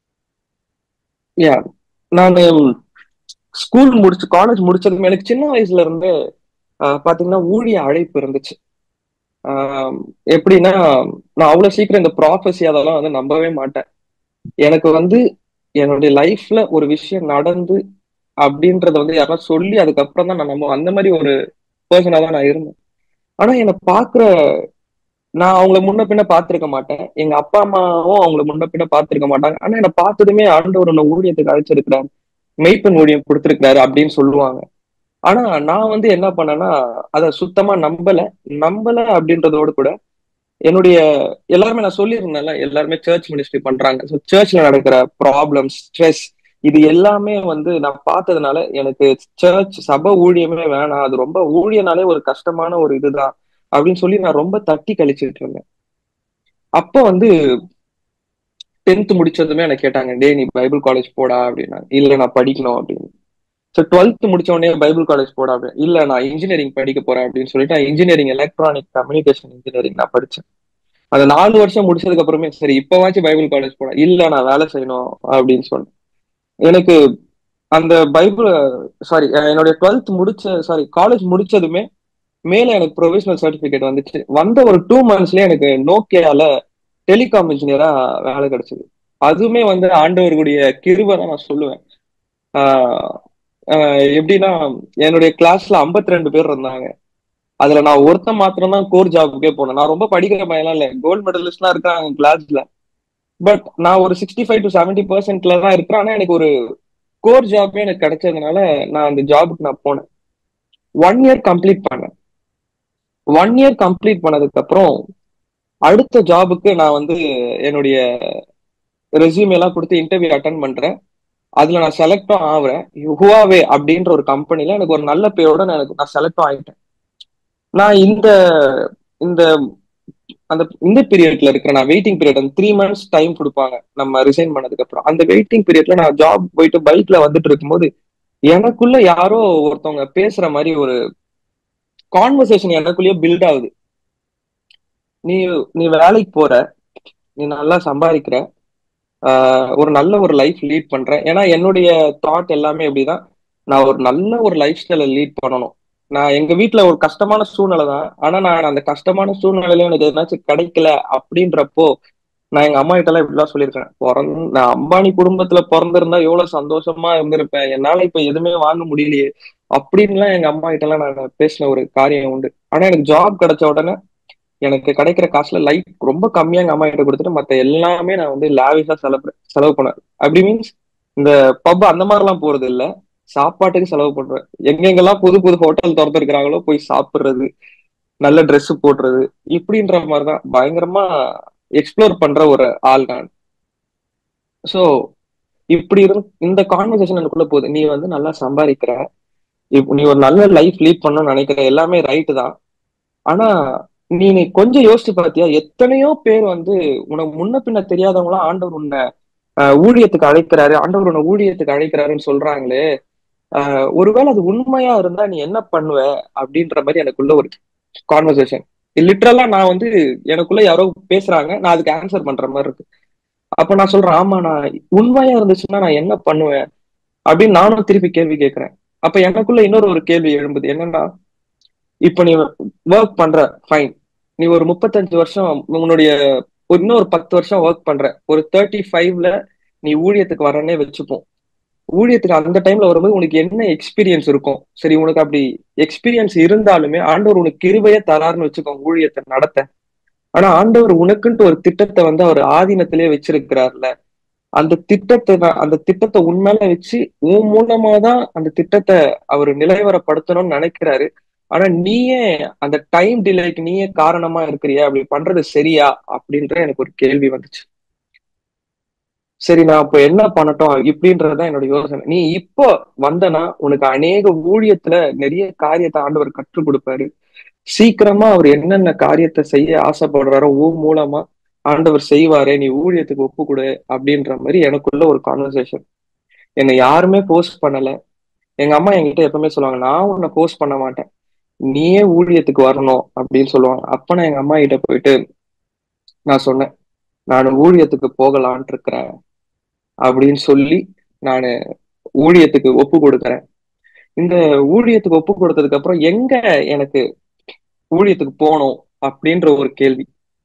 யா நான் ஸ்கூல் முடிச்சு காலேஜ் முடிச்சதுமே எனக்கு சின்ன வயசுல இருந்து ஆஹ், பாத்தீங்கன்னா ஊழிய அழைப்பு இருந்துச்சு ஆஹ், எப்படின்னா நான் அவ்வளவு சீக்கிரம் இந்த ப்ராஃபஸி அதெல்லாம் வந்து நம்பவே மாட்டேன் எனக்கு வந்து என்னுடைய லைஃப்ல ஒரு விஷயம் நடந்து அப்படின்றத வந்து யாராவது சொல்லி அதுக்கப்புறம் தான் நான் நம்ப அந்த மாதிரி ஒரு பர்சனா தான் நான் இருந்தேன் ஆனா என்னை பாக்குற நான் அவங்கள முன்ன பின்ன பார்த்திருக்க மாட்டேன் எங்க அப்பா அம்மாவும் அவங்கள முன்ன பின்ன பார்த்திருக்க மாட்டாங்க ஆனா என்னை பார்த்ததுமே ஆண்டவர் உன்னை ஊழியத்துக்கு அழைச்சிருக்கிறார் மெய்ப்பெண் ஊழியம் கொடுத்திருக்கிறாரு அப்படின்னு சொல்லுவாங்க ஆனா நான் வந்து என்ன பண்ணேன்னா அதை சுத்தமா நம்பல நம்பல அப்படின்றதோடு கூட என்னுடைய எல்லாருமே நான் சொல்லியிருந்தேன்ல எல்லாருமே சர்ச் மினிஸ்ட்ரி பண்றாங்க ஸோ சர்ச்ல நடக்கிற ப்ராப்ளம்ஸ் ஸ்ட்ரெஸ் இது எல்லாமே வந்து நான் பார்த்ததுனால எனக்கு சர்ச் சபை ஊழியமே வேணாம் அது ரொம்ப ஊழியனாலே ஒரு கஷ்டமான ஒரு இதுதான் அப்படின்னு சொல்லி நான் ரொம்ப தட்டி கழிச்சுட்டு இருந்தேன் அப்போ வந்து டென்த் முடிச்சதுமே எனக்கு கேட்டாங்க டே நீ பைபிள் காலேஜ் போடா அப்படின்னா இல்ல நான் படிக்கணும் அப்படின்னு ஸோ டுவெல்த் முடிச்ச உடனே பைபிள் காலேஜ் போடா அப்படின்னு இல்ல நான் இன்ஜினியரிங் படிக்க போறேன் அப்படின்னு சொல்லிட்டு நான் இன்ஜினியரிங் எலக்ட்ரானிக் கம்யூனிகேஷன் இன்ஜினியரிங் நான் படிச்சேன் அந்த நாலு வருஷம் முடிச்சதுக்கு அப்புறமே சரி இப்பவாச்சும் பைபிள் காலேஜ் போடா இல்ல நான் வேலை செய்யணும் அப்படின்னு சொன்னேன் எனக்கு அந்த பைபிள் சாரி என்னுடைய டுவெல்த் முடிச்ச சாரி காலேஜ் முடிச்சதுமே மேல எனக்கு ப்ரொவிஷனல் சர்டிபிகேட் வந்துச்சு வந்த ஒரு டூ மந்த்ஸ்லயே எனக்கு நோக்கியால டெலிகாம் இன்ஜினியரா வேலை கிடைச்சது அதுவுமே வந்து ஆண்டவர்களுடைய கிருபை தான் நான் சொல்லுவேன் ஆஹ் ஆஹ் எப்படின்னா என்னுடைய கிளாஸ்ல 52 ரெண்டு பேர் இருந்தாங்க அதுல நான் ஒருத்தன் மாத்திரம் தான் கோர் ஜாபுக்கே போனேன் நான் ரொம்ப படிக்கிற பையன்லாம் இல்ல கோல்டு மெடலிஸ்ட்லாம் இருக்காங்க கிளாஸ்ல பட் நான் ஒரு சிக்ஸ்டி ஃபைவ் டு செவன்டி பர்சன்ட்ல தான் இருக்கிறேன் ஆனா எனக்கு ஒரு கோர் ஜாபே எனக்கு கிடைச்சதுனால நான் அந்த ஜாபுக்கு நான் போனேன் ஒன் இயர் கம்ப்ளீட் பண்ணேன் ஒன் இயர் கம்ப்ளீட் பண்ணதுக்கு அப்புறம் அடுத்த ஜாபுக்கு நான் வந்து என்னுடைய ரெஸ்யூம் எல்லாம் கொடுத்து இன்டர்வியூ அட்டன் பண்றேன் அதுல நான் செலக்டும் ஆகுறேன் ஹுவாவே அப்படின்ற ஒரு கம்பெனில எனக்கு ஒரு நல்ல பேரோட நான் எனக்கு நான் செலக்டும் ஆயிட்டேன் நான் இந்த இந்த அந்த இந்த பீரியட்ல இருக்கிற நான் வெயிட்டிங் பீரியட் அந்த த்ரீ மந்த்ஸ் டைம் கொடுப்பாங்க நம்ம ரிசைன் பண்ணதுக்கு அப்புறம் அந்த வெயிட்டிங் பீரியட்ல நான் ஜாப் போயிட்டு பைக்ல வந்துட்டு இருக்கும்போது எனக்குள்ள யாரோ ஒருத்தவங்க பேசுற மாதிரி ஒரு கான்வர்சேஷன் எனக்குள்ளேயே பில்ட் ஆகுது நீ நீ வேலைக்கு போற நீ நல்லா சம்பாதிக்கிற ஆஹ் ஒரு நல்ல ஒரு லைஃப் லீட் பண்றேன் ஏன்னா என்னுடைய தாட் எல்லாமே எப்படிதான் நான் ஒரு நல்ல ஒரு லைஃப் ஸ்டைல லீட் பண்ணணும் நான் எங்க வீட்ல ஒரு கஷ்டமான சூழ்நிலை தான் ஆனா நான் அந்த கஷ்டமான சூழ்நிலையில எனக்கு எதனாச்சும் கிடைக்கல அப்படின்றப்போ நான் எங்க அம்மா கிட்ட எல்லாம் இப்படிலாம் சொல்லியிருக்கேன் பிறந்த நான் அம்பானி குடும்பத்துல பிறந்திருந்தா எவ்வளவு சந்தோஷமா இருந்திருப்பேன் என்னால இப்ப எதுவுமே வாங்க முடியலையே அப்படின்லாம் எங்க அம்மா கிட்ட எல்லாம் நான் பேசின ஒரு காரியம் உண்டு ஆனா எனக்கு ஜாப் கிடைச்ச உடனே எனக்கு கிடைக்கிற காசுல லைஃப் ரொம்ப கம்மியா எங்க அம்மா கிட்ட கொடுத்துட்டு மத்த எல்லாமே நான் வந்து லாவிஷா செலவு செலவு பண்ணேன் அப்படி மீன்ஸ் இந்த பப் அந்த மாதிரிலாம் போறது இல்ல சாப்பாட்டுக்கு செலவு பண்றேன் எங்கெங்கெல்லாம் புது புது ஹோட்டல் திறந்துருக்கிறாங்களோ போய் சாப்பிடுறது நல்ல Dress போடுறது இப்படின்ற மாதிரிதான் பயங்கரமா எக்ஸ்ப்ளோர் பண்ற ஒரு ஆள் நான் சோ இப்படி இருந்து இந்த கான்வர்சேஷன் எனக்குள்ள போகுது நீ வந்து நல்லா சம்பாதிக்கிற இப்ப நீ ஒரு நல்ல லைஃப் லீட் பண்ணணும்னு நினைக்கிற எல்லாமே ரைட்டு தான் ஆனா நீ நீ கொஞ்சம் யோசிச்சு பார்த்தியா எத்தனையோ பேர் வந்து உனக்கு முன்ன பின்ன தெரியாதவங்களாம் ஆண்டவர் உன்னை ஆஹ், ஊழியத்துக்கு அழைக்கிறாரு ஆண்டவர் உன்னை ஊழியத்துக்கு அழைக்கிறாருன்னு சொல்றாங்களே ஆஹ், ஒருவேளை அது உண்மையா இருந்தா நீ என்ன பண்ணுவ அப்படின்ற மாதிரி எனக்குள்ள ஒரு கான்வர்சேஷன் லிட்ரலா நான் வந்து எனக்குள்ள யாரோ பேசுறாங்க நான் அதுக்கு ஆன்சர் பண்ற மாதிரி இருக்கு அப்ப நான் சொல்றேன் ஆமா நான் உண்மையா இருந்துச்சுன்னா நான் என்ன பண்ணுவேன் அப்படின்னு நானும் திருப்பி கேள்வி கேட்கிறேன் அப்ப எனக்குள்ள இன்னொரு ஒரு கேள்வி எழும்புது என்னன்னா இப்ப நீ ஒர்க் பண்ற ஃபைன் நீ ஒரு முப்பத்தஞ்சு வருஷம் உன்னுடைய ஒரு இன்னொரு பத்து வருஷம் ஒர்க் பண்ற ஒரு தேர்ட்டி ஃபைவ்ல நீ ஊழியத்துக்கு வரனே வச்சுப்போம் ஊழியத்துக்கு அந்த டைம்ல வரும்போது உனக்கு என்ன எக்ஸ்பீரியன்ஸ் இருக்கும் சரி உனக்கு அப்படி எக்ஸ்பீரியன்ஸ் இருந்தாலுமே ஆண்டவர் உனக்கு கிருபையே தராருன்னு வச்சுக்கோ ஊழியத்தை நடத்த ஆனா ஆண்டவர் உனக்குன்ட்டு ஒரு திட்டத்தை வந்து அவர் ஆதீனத்திலே வச்சிருக்கிறார்ல அந்த திட்டத்தை தான் அந்த திட்டத்தை உண்மையில வச்சு உன் மூலமா தான் அந்த திட்டத்தை அவர் நிலைவரப்படுத்தணும்னு நினைக்கிறாரு ஆனா நீயே அந்த டைம் டிலேக்கு நீயே காரணமா இருக்கிறியா அப்படி பண்றது சரியா அப்படின்ற எனக்கு ஒரு கேள்வி வந்துச்சு சரி நான் இப்ப என்ன பண்ணட்டும் இப்படின்றதுதான் என்னோட யோசனை நீ இப்போ வந்தனா உனக்கு அநேக ஊழியத்துல நிறைய காரியத்தை ஆண்டவர் கற்றுக் கொடுப்பாரு சீக்கிரமா அவர் என்னென்ன காரியத்தை செய்ய ஆசைப்படுறாரோ ஊ மூலமா ஆண்டவர் செய்வாரே நீ ஊழியத்துக்கு ஒப்பு கொடு அப்படின்ற மாதிரி எனக்குள்ள ஒரு கான்வர்சேஷன் என்னை யாருமே போஸ்ட் பண்ணல எங்க அம்மா என்கிட்ட எப்பவுமே சொல்லுவாங்க நான் உன்னை போஸ்ட் பண்ண மாட்டேன் நீயே ஊழியத்துக்கு வரணும் அப்படின்னு சொல்லுவாங்க அப்ப நான் எங்க அம்மா கிட்ட போயிட்டு நான் சொன்னேன் நான் ஊழியத்துக்கு போகலான்ட்டு இருக்கிறேன் அப்படின்னு சொல்லி நான் ஊழியத்துக்கு ஒப்பு கொடுக்குறேன் இந்த ஊழியத்துக்கு ஒப்பு கொடுத்ததுக்கு அப்புறம் எங்க எனக்கு ஊழியத்துக்கு போகணும் அப்படின்ற ஒரு கேள்வி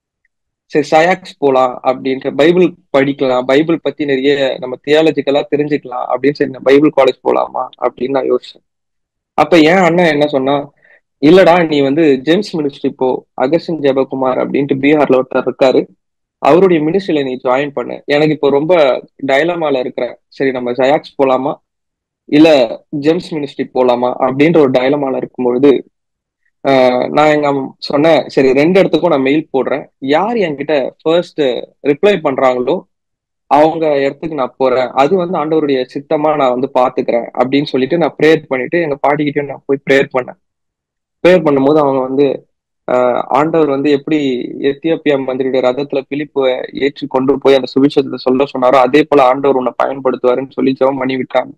சரி சயாக்ஸ் போலாம் அப்படின்ற பைபிள் படிக்கலாம் பைபிள் பத்தி நிறைய நம்ம தியாலஜிக்கலா தெரிஞ்சுக்கலாம் அப்படின்னு சரி நான் பைபிள் காலேஜ் போலாமா அப்படின்னு நான் யோசிச்சேன் அப்ப என் அண்ணன் என்ன சொன்னா இல்லடா நீ வந்து ஜேம்ஸ் மினிஸ்ட்ரி போ அகஸ்டின் ஜெபகுமார் அப்படின்ட்டு பீகார்ல ஒருத்தர் இருக்காரு அவருடைய மினிஸ்ட்ரியில நீ ஜாயின் பண்ணு எனக்கு இப்போ ரொம்ப டயலமால இருக்கிறேன் சரி நம்ம ஜயாக்ஸ் போலாமா இல்ல ஜெம்ஸ் மினிஸ்ட்ரி போலாமா அப்படின்ற ஒரு டயலமால இருக்கும்பொழுது ஆஹ் நான் எங்க அம்~ சொன்னேன் சரி ரெண்டு இடத்துக்கும் நான் மெயில் போடுறேன் யார் என்கிட்ட ஃபர்ஸ்ட் ரிப்ளை பண்றாங்களோ அவங்க இடத்துக்கு நான் போறேன் அது வந்து ஆண்டவருடைய சித்தமா நான் வந்து பாத்துக்கிறேன் அப்படின்னு சொல்லிட்டு நான் ப்ரேயர் பண்ணிட்டு எங்க பாட்டிக்கிட்டயும் நான் போய் ப்ரேயர் பண்ணேன் ப்ரேயர் பண்ணும்போது அவங்க வந்து ஆஹ் ஆண்டவர் வந்து எப்படி எத்தியோப்பியா மந்திரியுடைய ரதத்துல பிலிப்பு ஏற்றி கொண்டு போய் அந்த சுவிசேஷத்தை சொல்ல சொன்னாரோ அதே போல ஆண்டவர் உன்னை பயன்படுத்துவாருன்னு சொல்லி ஜெபம் பண்ணி விட்டாங்க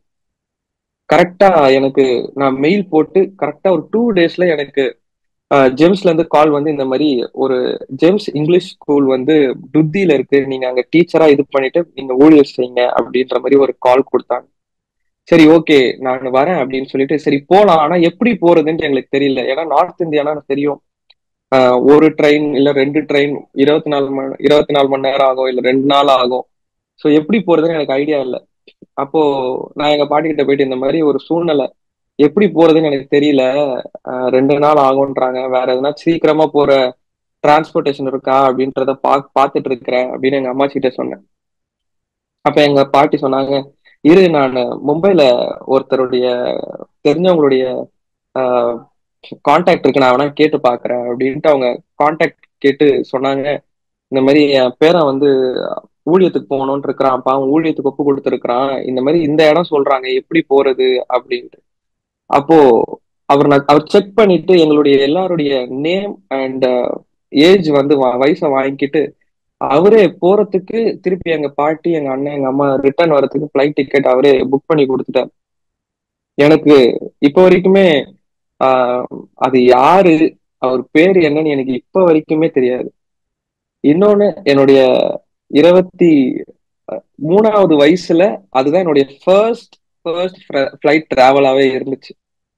கரெக்டா எனக்கு நான் மெயில் போட்டு கரெக்டா ஒரு டூ டேஸ்ல எனக்கு ஆஹ் ஜேம்ஸ்ல இருந்து கால் வந்து இந்த மாதிரி ஒரு ஜேம்ஸ் இங்கிலீஷ் ஸ்கூல் வந்து டுத்தியில இருக்கு நீங்க அங்க டீச்சரா இது பண்ணிட்டு நீங்க ஊழியர் செய்யுங்க அப்படின்ற மாதிரி ஒரு கால் கொடுத்தாங்க சரி ஓகே நான் வரேன் அப்படின்னு சொல்லிட்டு சரி போலாம் ஆனா எப்படி போறதுன்னு எங்களுக்கு தெரியல ஏன்னா நார்த் இந்தியானா எனக்கு தெரியும் ஆஹ் ஒரு ட்ரெயின் இல்ல ரெண்டு ட்ரெயின் இருபத்தி நாலு மணி இருபத்தி நாலு மணி நேரம் ஆகும் இல்ல ரெண்டு நாள் ஆகும் ஸோ எப்படி போறதுன்னு எனக்கு ஐடியா இல்லை அப்போ நான் எங்க பாட்டி கிட்ட போயிட்டு இந்த மாதிரி ஒரு சூழ்நிலை எப்படி போறதுன்னு எனக்கு தெரியல ஆஹ் ரெண்டு நாள் ஆகும்ன்றாங்க வேற எதுனா சீக்கிரமா போற டிரான்ஸ்போர்ட்டேஷன் இருக்கா அப்படின்றத பா பார்த்துட்டு இருக்கிறேன் அப்படின்னு எங்க அம்மாச்சி கிட்ட சொன்னேன் அப்ப எங்க பாட்டி சொன்னாங்க இரு நான் மும்பைல ஒருத்தருடைய தெரிஞ்சவங்களுடைய கான்டாக்ட் இருக்கு நான் வேணா கேட்டு பாக்குறேன் அப்படின்ட்டு அவங்க கான்டாக்ட் கேட்டு சொன்னாங்க இந்த மாதிரி என் பேரன் வந்து ஊழியத்துக்கு போகணும்னு இருக்கிறான் அவன் ஊழியத்துக்கு ஒப்பு கொடுத்துருக்கிறான் இந்த மாதிரி இந்த இடம் சொல்றாங்க எப்படி போறது அப்படின்ட்டு அப்போ அவர் நான் அவர் செக் பண்ணிட்டு எங்களுடைய எல்லாருடைய நேம் அண்ட் ஏஜ் வந்து வ- வயசை வாங்கிக்கிட்டு அவரே போறதுக்கு திருப்பி எங்க பாட்டி எங்க அண்ணன் எங்க அம்மா ரிட்டர்ன் வரதுக்கு ஃபிளைட் டிக்கெட் அவரே புக் பண்ணி கொடுத்துட்டார் எனக்கு இப்போ வரைக்குமே ஆஹ் அது யாரு அவர் பேர் என்னன்னு எனக்கு இப்ப வரைக்குமே தெரியாது இன்னொன்னு என்னுடைய இருபத்தி மூணாவது வயசுல அதுதான் என்னுடைய ஃபர்ஸ்ட் ஃபர்ஸ்ட் ஃபிளைட் டிராவலாவே இருந்துச்சு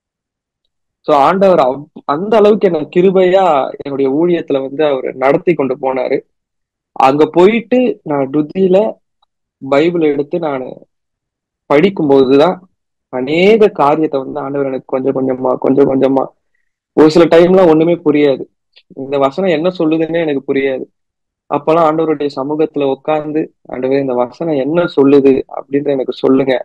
ஸோ ஆண்டவர் அவ்- அந்த அளவுக்கு என்ன கிருபையா என்னுடைய ஊழியத்துல வந்து அவர் நடத்தி கொண்டு போனாரு அங்க போயிட்டு நான் டுத்தியில பைபிள் எடுத்து நான் படிக்கும்போதுதான் அநேக காரியத்தை வந்து ஆண்டவர் எனக்கு கொஞ்சம் கொஞ்சமா கொஞ்சம் கொஞ்சமா ஒரு சில டைம்ல ஒண்ணுமே புரியாது இந்த வசனம் என்ன சொல்லுதுன்னே எனக்கு புரியாது அப்பெல்லாம் ஆண்டவருடைய சமூகத்துல உட்கார்ந்து ஆண்டவரே இந்த வசனம் என்ன சொல்லுது அப்படின்னு எனக்கு சொல்லுங்க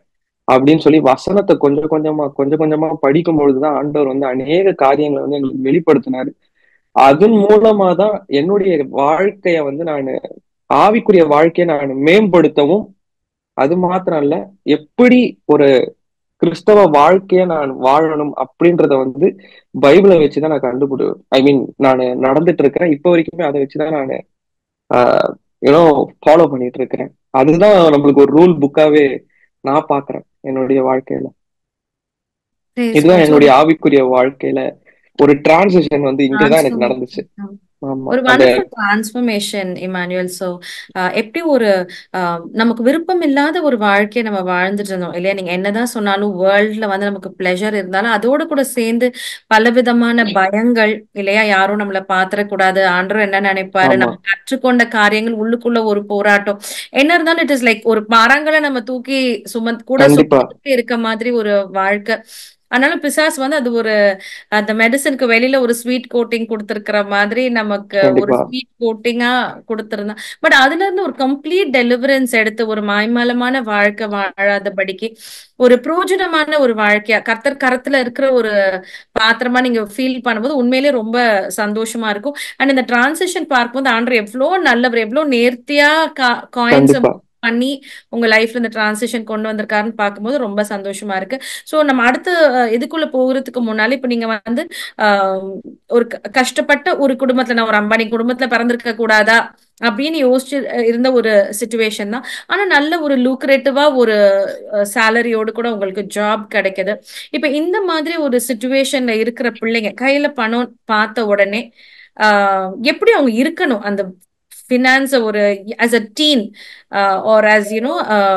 அப்படின்னு சொல்லி வசனத்தை கொஞ்சம் கொஞ்சமா கொஞ்சம் கொஞ்சமா படிக்கும் பொழுதுதான் ஆண்டவர் வந்து அநேக காரியங்களை வந்து எங்களுக்கு வெளிப்படுத்தினாரு அதன் மூலமா தான் என்னுடைய வாழ்க்கைய வந்து நான் ஆவிக்குரிய வாழ்க்கையை நான் மேம்படுத்தவும் அது மாத்திரம் இல்ல எப்படி ஒரு கிறிஸ்தவ வாழ்க்கைய நான் வாழணும் அப்படின்றத வந்து பைபிளை வச்சுதான் நான் கண்டுபிடி ஐ மீன் நான் நடந்துட்டு இருக்கிறேன் இப்போ வரைக்குமே அதை வச்சுதான் நான் ஏன்னோ ஃபாலோ பண்ணிட்டு இருக்கிறேன் அதுதான் நம்மளுக்கு ஒரு ரூல் புக்காவே நான் பாக்குறேன் என்னுடைய வாழ்க்கையில Praise இதுதான் God. So, என்னுடைய ஆவிக்குரிய வாழ்க்கையில ஒரு டிரான்சிஷன் வந்து இங்கதான் எனக்கு நடந்துச்சு transformation. ஆமா ஒரு அந்த வண்டர்ஃபுல் டிரான்ஸ்ஃபர்மேஷன் இமானுவல் ஸோ எப்படி ஒரு ஆஹ், நமக்கு விருப்பம் இல்லாத ஒரு வாழ்க்கையை நம்ம வாழ்ந்துட்டு இருந்தோம் இல்லையா நீங்க என்னதான் சொன்னாலும் வேர்ல்ட்ல வந்து நமக்கு பிளெஷர் இருந்தாலும் அதோட கூட சேர்ந்து பலவிதமான பயங்கள் இல்லையா யாரும் நம்மள பாத்திரக்கூடாது ஆண்டவர் என்ன நினைப்பாரு ஆமா நம்ம கற்றுக்கொண்ட காரியங்கள் உள்ளுக்குள்ள ஒரு போராட்டம் என்ன இருந்தாலும் இட் இஸ் லைக் ஒரு மரங்களை நம்ம தூக்கி சுமந்து கூட கண்டிப்பா சுமந்துட்டே இருக்க மாதிரி ஒரு வாழ்க்கை அதனால பிசாஸ் வந்து அது ஒரு அந்த மெடிசனுக்கு வெளியில ஒரு ஸ்வீட் கோட்டிங் கொடுத்திருக்கிற மாதிரி நமக்கு ஒரு கண்டிப்பா ஸ்வீட் கோட்டிங்கா கொடுத்திருந்தான் பட் அதுல இருந்து ஒரு கம்ப்ளீட் டெலிவரன்ஸ் எடுத்து ஒரு மாய்மலமான வாழ்க்கை வாழாதபடிக்கு ஒரு பிரோஜனமான ஒரு வாழ்க்கையா கர்த்தர் கரத்துல இருக்கிற ஒரு பாத்திரமா நீங்க ஃபீல் பண்ணும்போது உண்மையிலேயே ரொம்ப சந்தோஷமா இருக்கும் அண்ட் இந்த டிரான்சிஷன் பார்க்கும்போது ஆண்டர் எவ்வளோ நல்லவர் எவ்வளோ நேர்த்தியா காயின்ஸ் கண்டிப்பா பண்ணி உங்க லைஃப்ல இந்த டிரான்சிஷன் கொண்டு வந்திருக்காருன்னு பார்க்கும்போது ரொம்ப சந்தோஷமா இருக்கு சோ நம்ம அடுத்து அஹ், இதுக்குள்ள போகிறதுக்கு முன்னால இப்ப நீங்க வந்து ஆஹ், ஒரு க- கஷ்டப்பட்ட ஒரு குடும்பத்துல நான் ஒரு அம்பானி குடும்பத்துல பிறந்திருக்க கூடாதா அப்படின்னு யோசிச்சு அஹ், இருந்த ஒரு சுச்சுவேஷன் தான் ஆனா நல்ல ஒரு லூக்ரேட்டிவா ஒரு சேலரியோடு கூட உங்களுக்கு ஜாப் கிடைக்குது இப்ப இந்த மாதிரி ஒரு சுச்சுவேஷன்ல இருக்கிற பிள்ளைங்க கையில பணம் பார்த்த உடனே ஆஹ், எப்படி அவங்க இருக்கணும் அந்த ஃபினான்ஸ் ஒரு as a teen or as you know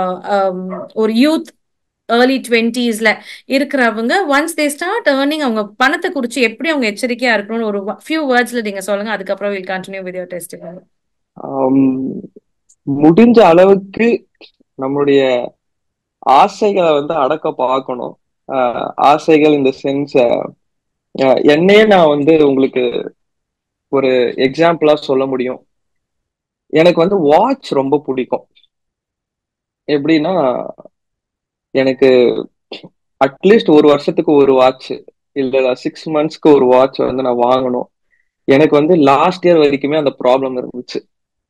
ஒரு யூத் ஏர்லி டுவெண்ட்டீஸ்ல இருக்கிறவங்க ஒன்ஸ் தே ஸ்டார்ட் ஏர்னிங் அவங்க பணத்தை குறிச்சு எப்படி அவங்க எச்சரிக்கையா இருக்கணும்னு ஒரு ஃபியூ வேர்ட்ஸ்ல நீங்க சொல்லுங்க அதுக்கப்புறம் will continue with your test ஆம், முடிஞ்ச அளவுக்கு நம்மளுடைய ஆசைகளை வந்து அடக்க பார்க்கணும் ஆஹ் ஆசைகள் இந்த சென்ஸ் என்னையே நான் வந்து உங்களுக்கு ஒரு எக்ஸாம்பிளா சொல்ல முடியும் எனக்கு வந்து வாட்ச் ரொம்ப பிடிக்கும் எப்படின்னா எனக்கு அட்லீஸ்ட் ஒரு வருஷத்துக்கு ஒரு வாட்ச் இல்ல சிக்ஸ் மந்த்ஸ்க்கு ஒரு வாட்ச் வந்து நான் வாங்கணும் எனக்கு வந்து லாஸ்ட் இயர் வரைக்குமே அந்த ப்ராப்ளம் இருந்துச்சு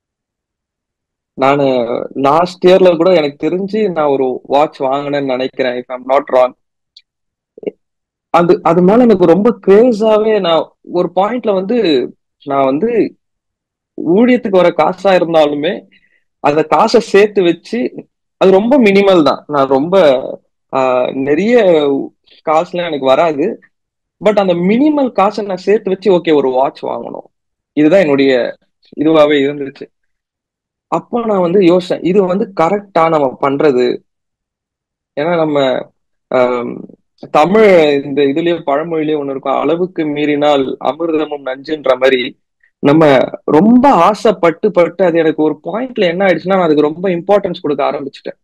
நான் லாஸ்ட் இயர்ல கூட எனக்கு தெரிஞ்சு நான் ஒரு வாட்ச் வாங்கினேன்னு நினைக்கிறேன் இஃப் ஐம் நாட் ராங் அது அது மேல எனக்கு ரொம்ப கிரேஸாவே நான் ஒரு பாயிண்ட்ல வந்து நான் வந்து ஊழியத்துக்கு வர காசா இருந்தாலுமே அந்த காசை சேர்த்து வச்சு அது ரொம்ப மினிமல் தான் நான் ரொம்ப ஆஹ், நிறைய காசுலாம் எனக்கு வராது பட் அந்த மினிமல் காசை நான் சேர்த்து வச்சு ஓகே ஒரு வாட்ச் வாங்கணும் இதுதான் என்னுடைய இதுவாவே இருந்துச்சு அப்போ நான் வந்து யோசிச்சேன் இது வந்து கரெக்டா நம்ம பண்றது ஏன்னா நம்ம ஆம், தமிழ் இந்த இதுலயே பழமொழியிலேயே ஒண்ணு இருக்கும் அளவுக்கு மீறினால் அமிர்தமும் நஞ்சுன்ற மாதிரி நம்ம ரொம்ப ஆசைப்பட்டு பட்டு அது எனக்கு ஒரு பாயிண்ட்ல என்ன ஆயிடுச்சுன்னா நான் அதுக்கு ரொம்ப இம்பார்ட்டன்ஸ் கொடுக்க ஆரம்பிச்சுட்டேன்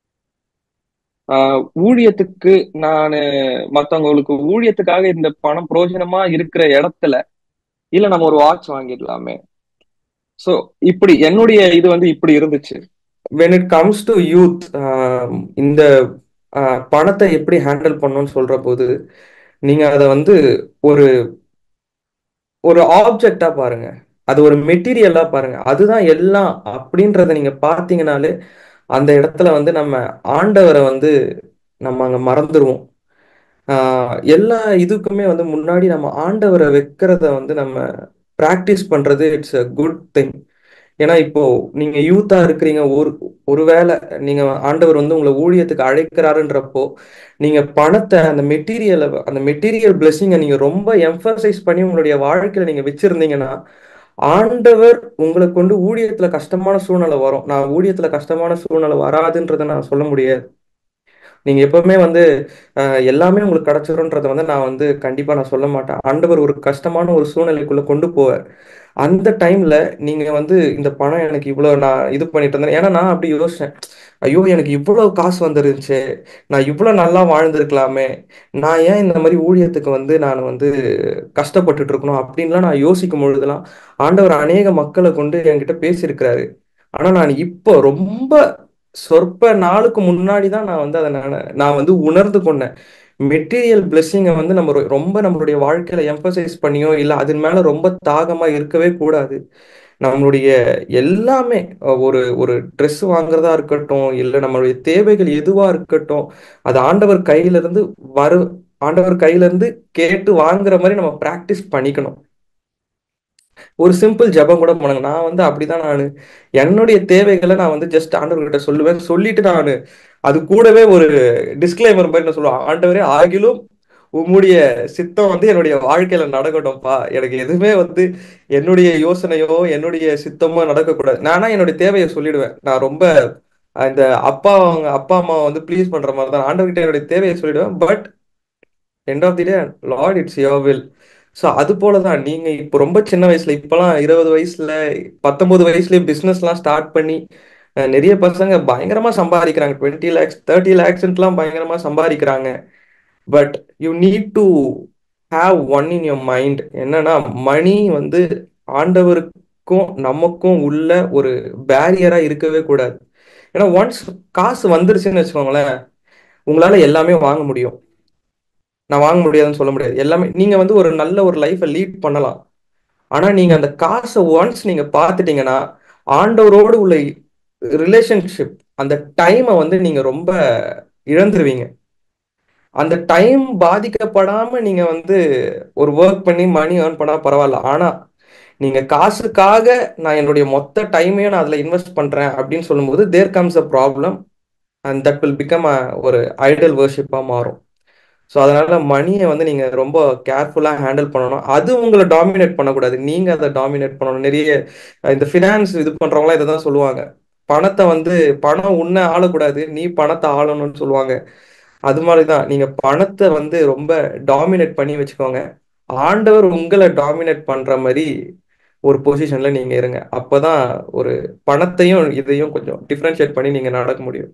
ஆஹ் ஊழியத்துக்கு நான் மத்தவங்களுக்கு ஊழியத்துக்காக இந்த பணம் பிரயோஜனமா இருக்கிற இடத்துல இல்ல நம்ம ஒரு வாட்ச் வாங்கிடலாமே சோ இப்படி என்னுடைய இது வந்து இப்படி இருந்துச்சு when it comes to youth ஆஹ் இந்த ஆஹ் பணத்தை எப்படி ஹேண்டில் பண்ணணும்னு சொல்ற போது நீங்க அதை வந்து ஒரு ஒரு ஆப்ஜெக்டா பாருங்க அது ஒரு மெட்டீரியலா பாருங்க அதுதான் எல்லாம் அப்படின்றத நீங்க பார்த்தீங்கனாலே அந்த இடத்துல வந்து நம்ம ஆண்டவரை வந்து நம்ம அங்க மறந்துடுவோம் ஆஹ் எல்லா இதுக்குமே வந்து முன்னாடி நம்ம ஆண்டவரை வைக்கிறத வந்து நம்ம ப்ராக்டிஸ் பண்றது இட்ஸ் அ குட் திங் ஏன்னா இப்போ நீங்க யூத்தா இருக்கிறீங்க ஒரு ஒருவேளை நீங்க ஆண்டவர் வந்து உங்களை ஊழியத்துக்கு அழைக்கிறாருன்றப்போ நீங்க பணத்தை அந்த மெட்டீரியலை அந்த மெட்டீரியல் பிளெஸிங்கை நீங்க ரொம்ப எம்பசைஸ் பண்ணி உங்களுடைய வாழ்க்கையில நீங்க வச்சிருந்தீங்கன்னா ஆண்டவர் உங்களை கொண்டு ஊழியத்துல கஷ்டமான சூழ்நிலை வரும் நான் ஊழியத்துல கஷ்டமான சூழ்நிலை வராதுன்றதை நான் சொல்ல முடியாது நீங்க எப்பவுமே வந்து அஹ், எல்லாமே உங்களுக்கு கிடைச்சிரும்ன்றத வந்து நான் வந்து கண்டிப்பா நான் சொல்ல மாட்டேன் ஆண்டவர் ஒரு கஷ்டமான ஒரு சூழ்நிலைக்குள்ள கொண்டு போவார் அந்த டைம்ல நீங்க வந்து இந்த பணம் எனக்கு இவ்வளவு நான் இது பண்ணிட்டு இருந்தேன் ஏன்னா நான் அப்படி யோசிச்சேன் ஐயோ எனக்கு இவ்வளவு காசு வந்துருந்துச்சு நான் இவ்வளவு நல்லா வாழ்ந்திருக்கலாமே நான் ஏன் இந்த மாதிரி ஊழியத்துக்கு வந்து நான் வந்து கஷ்டப்பட்டுட்டு இருக்கணும் அப்படின்லாம் நான் யோசிக்கும் பொழுதுலாம் ஆண்டவர் அநேக மக்களை கொண்டு என்கிட்ட பேசியிருக்கிறாரு ஆனா நான் இப்போ ரொம்ப சொற்ப நாளுக்கு முன்னாடி தான் நான் வந்து அதை நான் நான் வந்து உணர்ந்து கொண்டேன் மெட்டீரியல் பிளெஸ்ஸிங்கை வந்து நம்ம ரொ- ரொம்ப நம்மளுடைய வாழ்க்கையில எம்பசைஸ் பண்ணியோ இல்லை அதன் மேல ரொம்ப தாகமா இருக்கவே கூடாது நம்மளுடைய எல்லாமே அஹ், ஒரு ஒரு ட்ரெஸ் வாங்குறதா இருக்கட்டும் இல்லை நம்மளுடைய தேவைகள் எதுவா இருக்கட்டும் அது ஆண்டவர் கையில இருந்து வரு ஆண்டவர் கையில இருந்து கேட்டு வாங்குற மாதிரி நம்ம பிராக்டிஸ் பண்ணிக்கணும் ஒரு சிம்பிள் ஜெபம் கூட பண்ணுங்க நான் வந்து அப்படிதான் நான் என்னுடைய தேவைகளை நான் வந்து ஜஸ்ட் ஆண்டவர்கிட்ட சொல்லுவேன் சொல்லிட்டு நான் அது கூடவே ஒரு டிஸ்க்ளைமர் மாதிரி நான் சொல்லுவேன் ஆண்டவரே ஆகிலும் உம்முடைய சித்தம் வந்து என்னுடைய வாழ்க்கையில நடக்கட்டும்ப்பா எனக்கு எதுவுமே வந்து என்னுடைய யோசனையோ என்னுடைய சித்தமோ நடக்கக்கூடாது நானா என்னுடைய தேவையை சொல்லிடுவேன் நான் ரொம்ப இந்த அப்பா அவங்க அப்பா அம்மா வந்து ப்ளீஸ் பண்ற மாதிரி தான் ஆண்டவர்கிட்ட என்னுடைய தேவையை சொல்லிடுவேன் but end of the day Lord it's your will so அது போல தான் நீங்க இப்போ ரொம்ப சின்ன வயசுல இப்போலாம் இருபது வயசுல பத்தொன்பது வயசுலயே பிஸ்னஸ்லாம் ஸ்டார்ட் பண்ணி அஹ், நிறைய பசங்க பயங்கரமா சம்பாதிக்கிறாங்க டுவெண்ட்டி லேக்ஸ் தேர்ட்டி லேக்ஸ்லாம் பயங்கரமா சம்பாதிக்கிறாங்க but you need to have one in your mind என்னன்னா மணி வந்து ஆண்டவருக்கும் நமக்கும் உள்ள ஒரு பேரியரா இருக்கவே கூடாது ஏன்னா ஒன்ஸ் காசு வந்துருச்சுன்னு வச்சுக்கோங்களேன் உங்களால எல்லாமே வாங்க முடியும் நான் வாங்க முடியாதுன்னு சொல்ல முடியாது எல்லாமே நீங்க வந்து ஒரு நல்ல ஒரு லைஃப்பை லீட் பண்ணலாம் ஆனா நீங்க அந்த காசை ஒன்ஸ் நீங்க பார்த்துட்டீங்கன்னா ஆண்டவரோடு உள்ள ரிலேஷன்ஷிப் அந்த டைமை வந்து நீங்க ரொம்ப இழந்துருவீங்க அந்த டைம் பாதிக்கப்படாம நீங்க வந்து ஒரு ஒர்க் பண்ணி மணி ஏர்ன் பண்ணா பரவாயில்ல ஆனா நீங்க காசுக்காக நான் என்னுடைய மொத்த டைமையும் நான் அதுல இன்வெஸ்ட் பண்றேன் அப்படின்னு சொல்லும்போது there comes a problem and that will become a ஒரு ஐடல் வர்ஷிப்பா மாறும் ஸோ அதனால மணியை வந்து நீங்க ரொம்ப கேர்ஃபுல்லா ஹேண்டில் பண்ணணும் அது உங்களை டாமினேட் பண்ணக்கூடாது நீங்க அதை டாமினேட் பண்ணணும் நிறைய அஹ், இந்த ஃபினான்ஸ் இது பண்றவங்களாம் இதை தான் சொல்லுவாங்க பணத்தை வந்து பணம் உன்னை ஆளக்கூடாது நீ பணத்தை ஆளணும்னு சொல்லுவாங்க அது மாதிரி தான் நீங்க பணத்தை வந்து ரொம்ப டாமினேட் பண்ணி வச்சுக்கோங்க ஆண்டவர் உங்களை டாமினேட் பண்ற மாதிரி ஒரு பொசிஷன்ல நீங்க இருங்க அப்பதான் ஒரு பணத்தையும் இதையும் கொஞ்சம் டிஃபரன்ஷியேட் பண்ணி நீங்க நடக்க முடியும்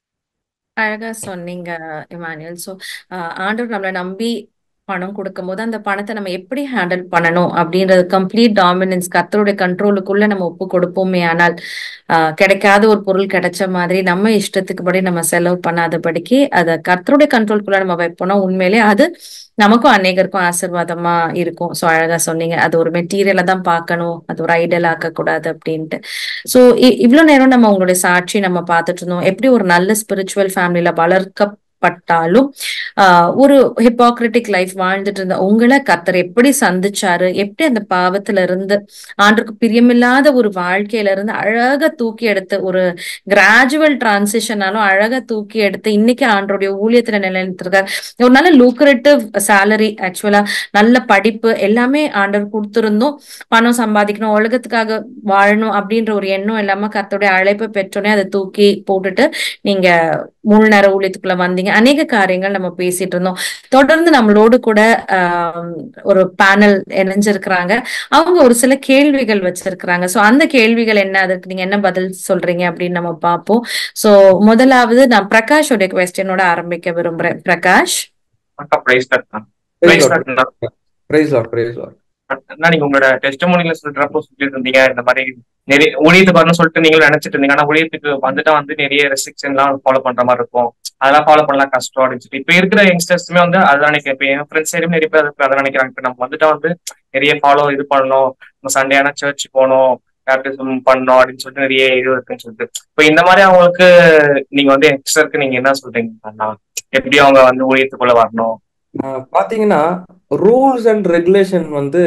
அழகா சொன்னீங்க இமானுவேல் ஸோ ஆண்டவர் நம்மளை நம்பி பணம் கொடுக்கும்போது அந்த பணத்தை நம்ம எப்படி ஹேண்டில் பண்ணணும் அப்படின்றது கம்ப்ளீட் டாமினன்ஸ் கர்த்தருடைய கண்ட்ரோலுக்குள்ள நம்ம ஒப்பு கொடுப்போமே ஆனால் ஆஹ் கிடைக்காத ஒரு பொருள் கிடைச்ச மாதிரி நம்ம இஷ்டத்துக்கு படி நம்ம செலவு பண்ணாதபடிக்கு அதை கர்த்தருடைய கண்ட்ரோலுக்குள்ள நம்ம வைப்போம்னா உண்மையிலே அது நமக்கும் அநேகருக்கும் ஆசீர்வாதமா இருக்கும் ஸோ அழகா சொன்னீங்க அது ஒரு மெட்டீரியலை தான் பார்க்கணும் அது ஒரு ஐடியல் ஆக்கக்கூடாது அப்படின்ட்டு ஸோ இவ்வளவு நேரம் நம்ம உங்களுடைய சாட்சி நம்ம பார்த்துட்டு இருந்தோம் எப்படி ஒரு நல்ல ஸ்பிரிச்சுவல் ஃபேமிலியில வளர்க்கப்பட்டாலும் ஆஹ் ஒரு ஹிப்போக்ரிட்டிக் லைஃப் வாழ்ந்துட்டு இருந்த உங்களை கர்த்தர் எப்படி சந்திச்சாரு எப்படி அந்த பாவத்துல இருந்து ஆண்டுக்கு பிரியமில்லாத ஒரு வாழ்க்கையில இருந்து அழகா தூக்கி எடுத்து ஒரு கிராஜுவல் டிரான்சிஷனாலும் அழகா தூக்கி எடுத்து இன்னைக்கு ஆண்டருடைய ஊழியத்துல நிலைநிறுத்திருக்காரு ஒரு நல்ல லூக்ரேட்டிவ் சேலரி ஆக்சுவலா நல்ல படிப்பு எல்லாமே ஆண்டவர் கொடுத்திருந்தோம் பணம் சம்பாதிக்கணும் உலகத்துக்காக வாழணும் அப்படின்ற ஒரு எண்ணம் இல்லாம கர்த்தருடைய அழைப்பை பெற்றோன்னே அதை தூக்கி போட்டுட்டு நீங்க முழு நேர ஊழியத்துக்குள்ள வந்தீங்க அநேக காரியங்கள் நம்ம பேசிட்டு இருந்தோம் தொடர்ந்து நம்மளோடு கூட ஆஹ் ஒரு பேனல் இணைஞ்சிருக்கிறாங்க அவங்க ஒரு சில கேள்விகள் வச்சிருக்கிறாங்க சோ அந்த கேள்விகள் என்ன அதுக்கு நீங்க என்ன பதில் சொல்றீங்க அப்படின்னு நம்ம பார்ப்போம் சோ முதலாவது நான் பிரகாஷோட கொஸ்டினோட ஆரம்பிக்க விரும்புறேன் பிரகாஷ் அக்கா பிரைஸ் கட் தான் praise praise Lord God praise Lord praise Lord அண்ணா நீங்க உங்களோட டெஸ்டமோனில சொல்றப்போ சொல்லிட்டு இருந்தீங்க இந்த மாதிரி நிறைய ஊழியத்துக்கு வரணும்னு சொல்லிட்டு நீங்களும் நினைச்சிட்டு இருந்தீங்க ஆனா ஊழியத்துக்கு வந்துட்டா வந்து நிறைய ரெஸ்ட்ரிக்ஷன் எல்லாம் ஃபாலோ பண்ற மாதிரி இருக்கும் அதெல்லாம் ஃபாலோ பண்ணலாம் கஷ்டம் அப்படின்னு சொல்லிட்டு இப்ப இருக்கிற யங்ஸ்டர்ஸுமே வந்து அதான் நினைக்கிறேன் இப்ப என் ஃப்ரெண்ட்ஸ் சைடும் நிறைய பேர் அதுக்கு அதான் நினைக்கிறாங்க இப்ப நம்ம வந்துட்டா வந்து நிறைய ஃபாலோ இது பண்ணணும் நம்ம சண்டே ஆனா சர்ச் போகணும் பேப்டிசம் பண்ணணும் அப்படின்னு சொல்லிட்டு நிறைய இது இருக்குன்னு சொல்லிட்டு இப்ப இந்த மாதிரி அவங்களுக்கு நீங்க வந்து யங்ஸ்டருக்கு நீங்க என்ன சொல்றீங்க அண்ணா எப்படி அவங்க வந்து ஊழியத்துக்குள்ள வரணும் ஆஹ் பாத்தீங்கன்னா ரூல்ஸ் அண்ட் ரெகுலேஷன் வந்து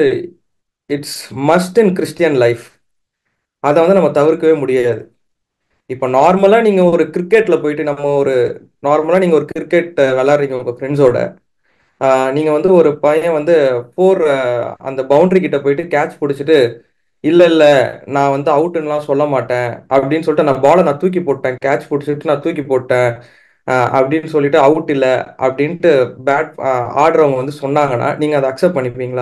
it's must in Christian life அதை வந்து நம்ம தவிர்க்கவே முடியாது இப்போ நார்மலாக நீங்கள் ஒரு கிரிக்கெட்டில் போயிட்டு நம்ம ஒரு நார்மலாக நீங்கள் ஒரு கிரிக்கெட் விளாட்றீங்க உங்கள் ஃப்ரெண்ட்ஸோட நீங்கள் வந்து ஒரு பையன் வந்து ஃபோர் அந்த பவுண்டரி கிட்ட போயிட்டு கேட்ச் பிடிச்சிட்டு இல்லை இல்லை நான் வந்து அவுட்டுன்னெலாம் சொல்ல மாட்டேன் அப்படின்னு சொல்லிட்டு நான் பாலை நான் தூக்கி போட்டேன் கேட்ச் பிடிச்சிட்டு நான் தூக்கி போட்டேன் ஆஹ் அப்படின்னு சொல்லிட்டு அவுட் இல்லை அப்படின்ட்டு பேட் ஆடுறவங்க வந்து சொன்னாங்கன்னா நீங்கள் அதை அக்செப்ட் பண்ணிப்பீங்களா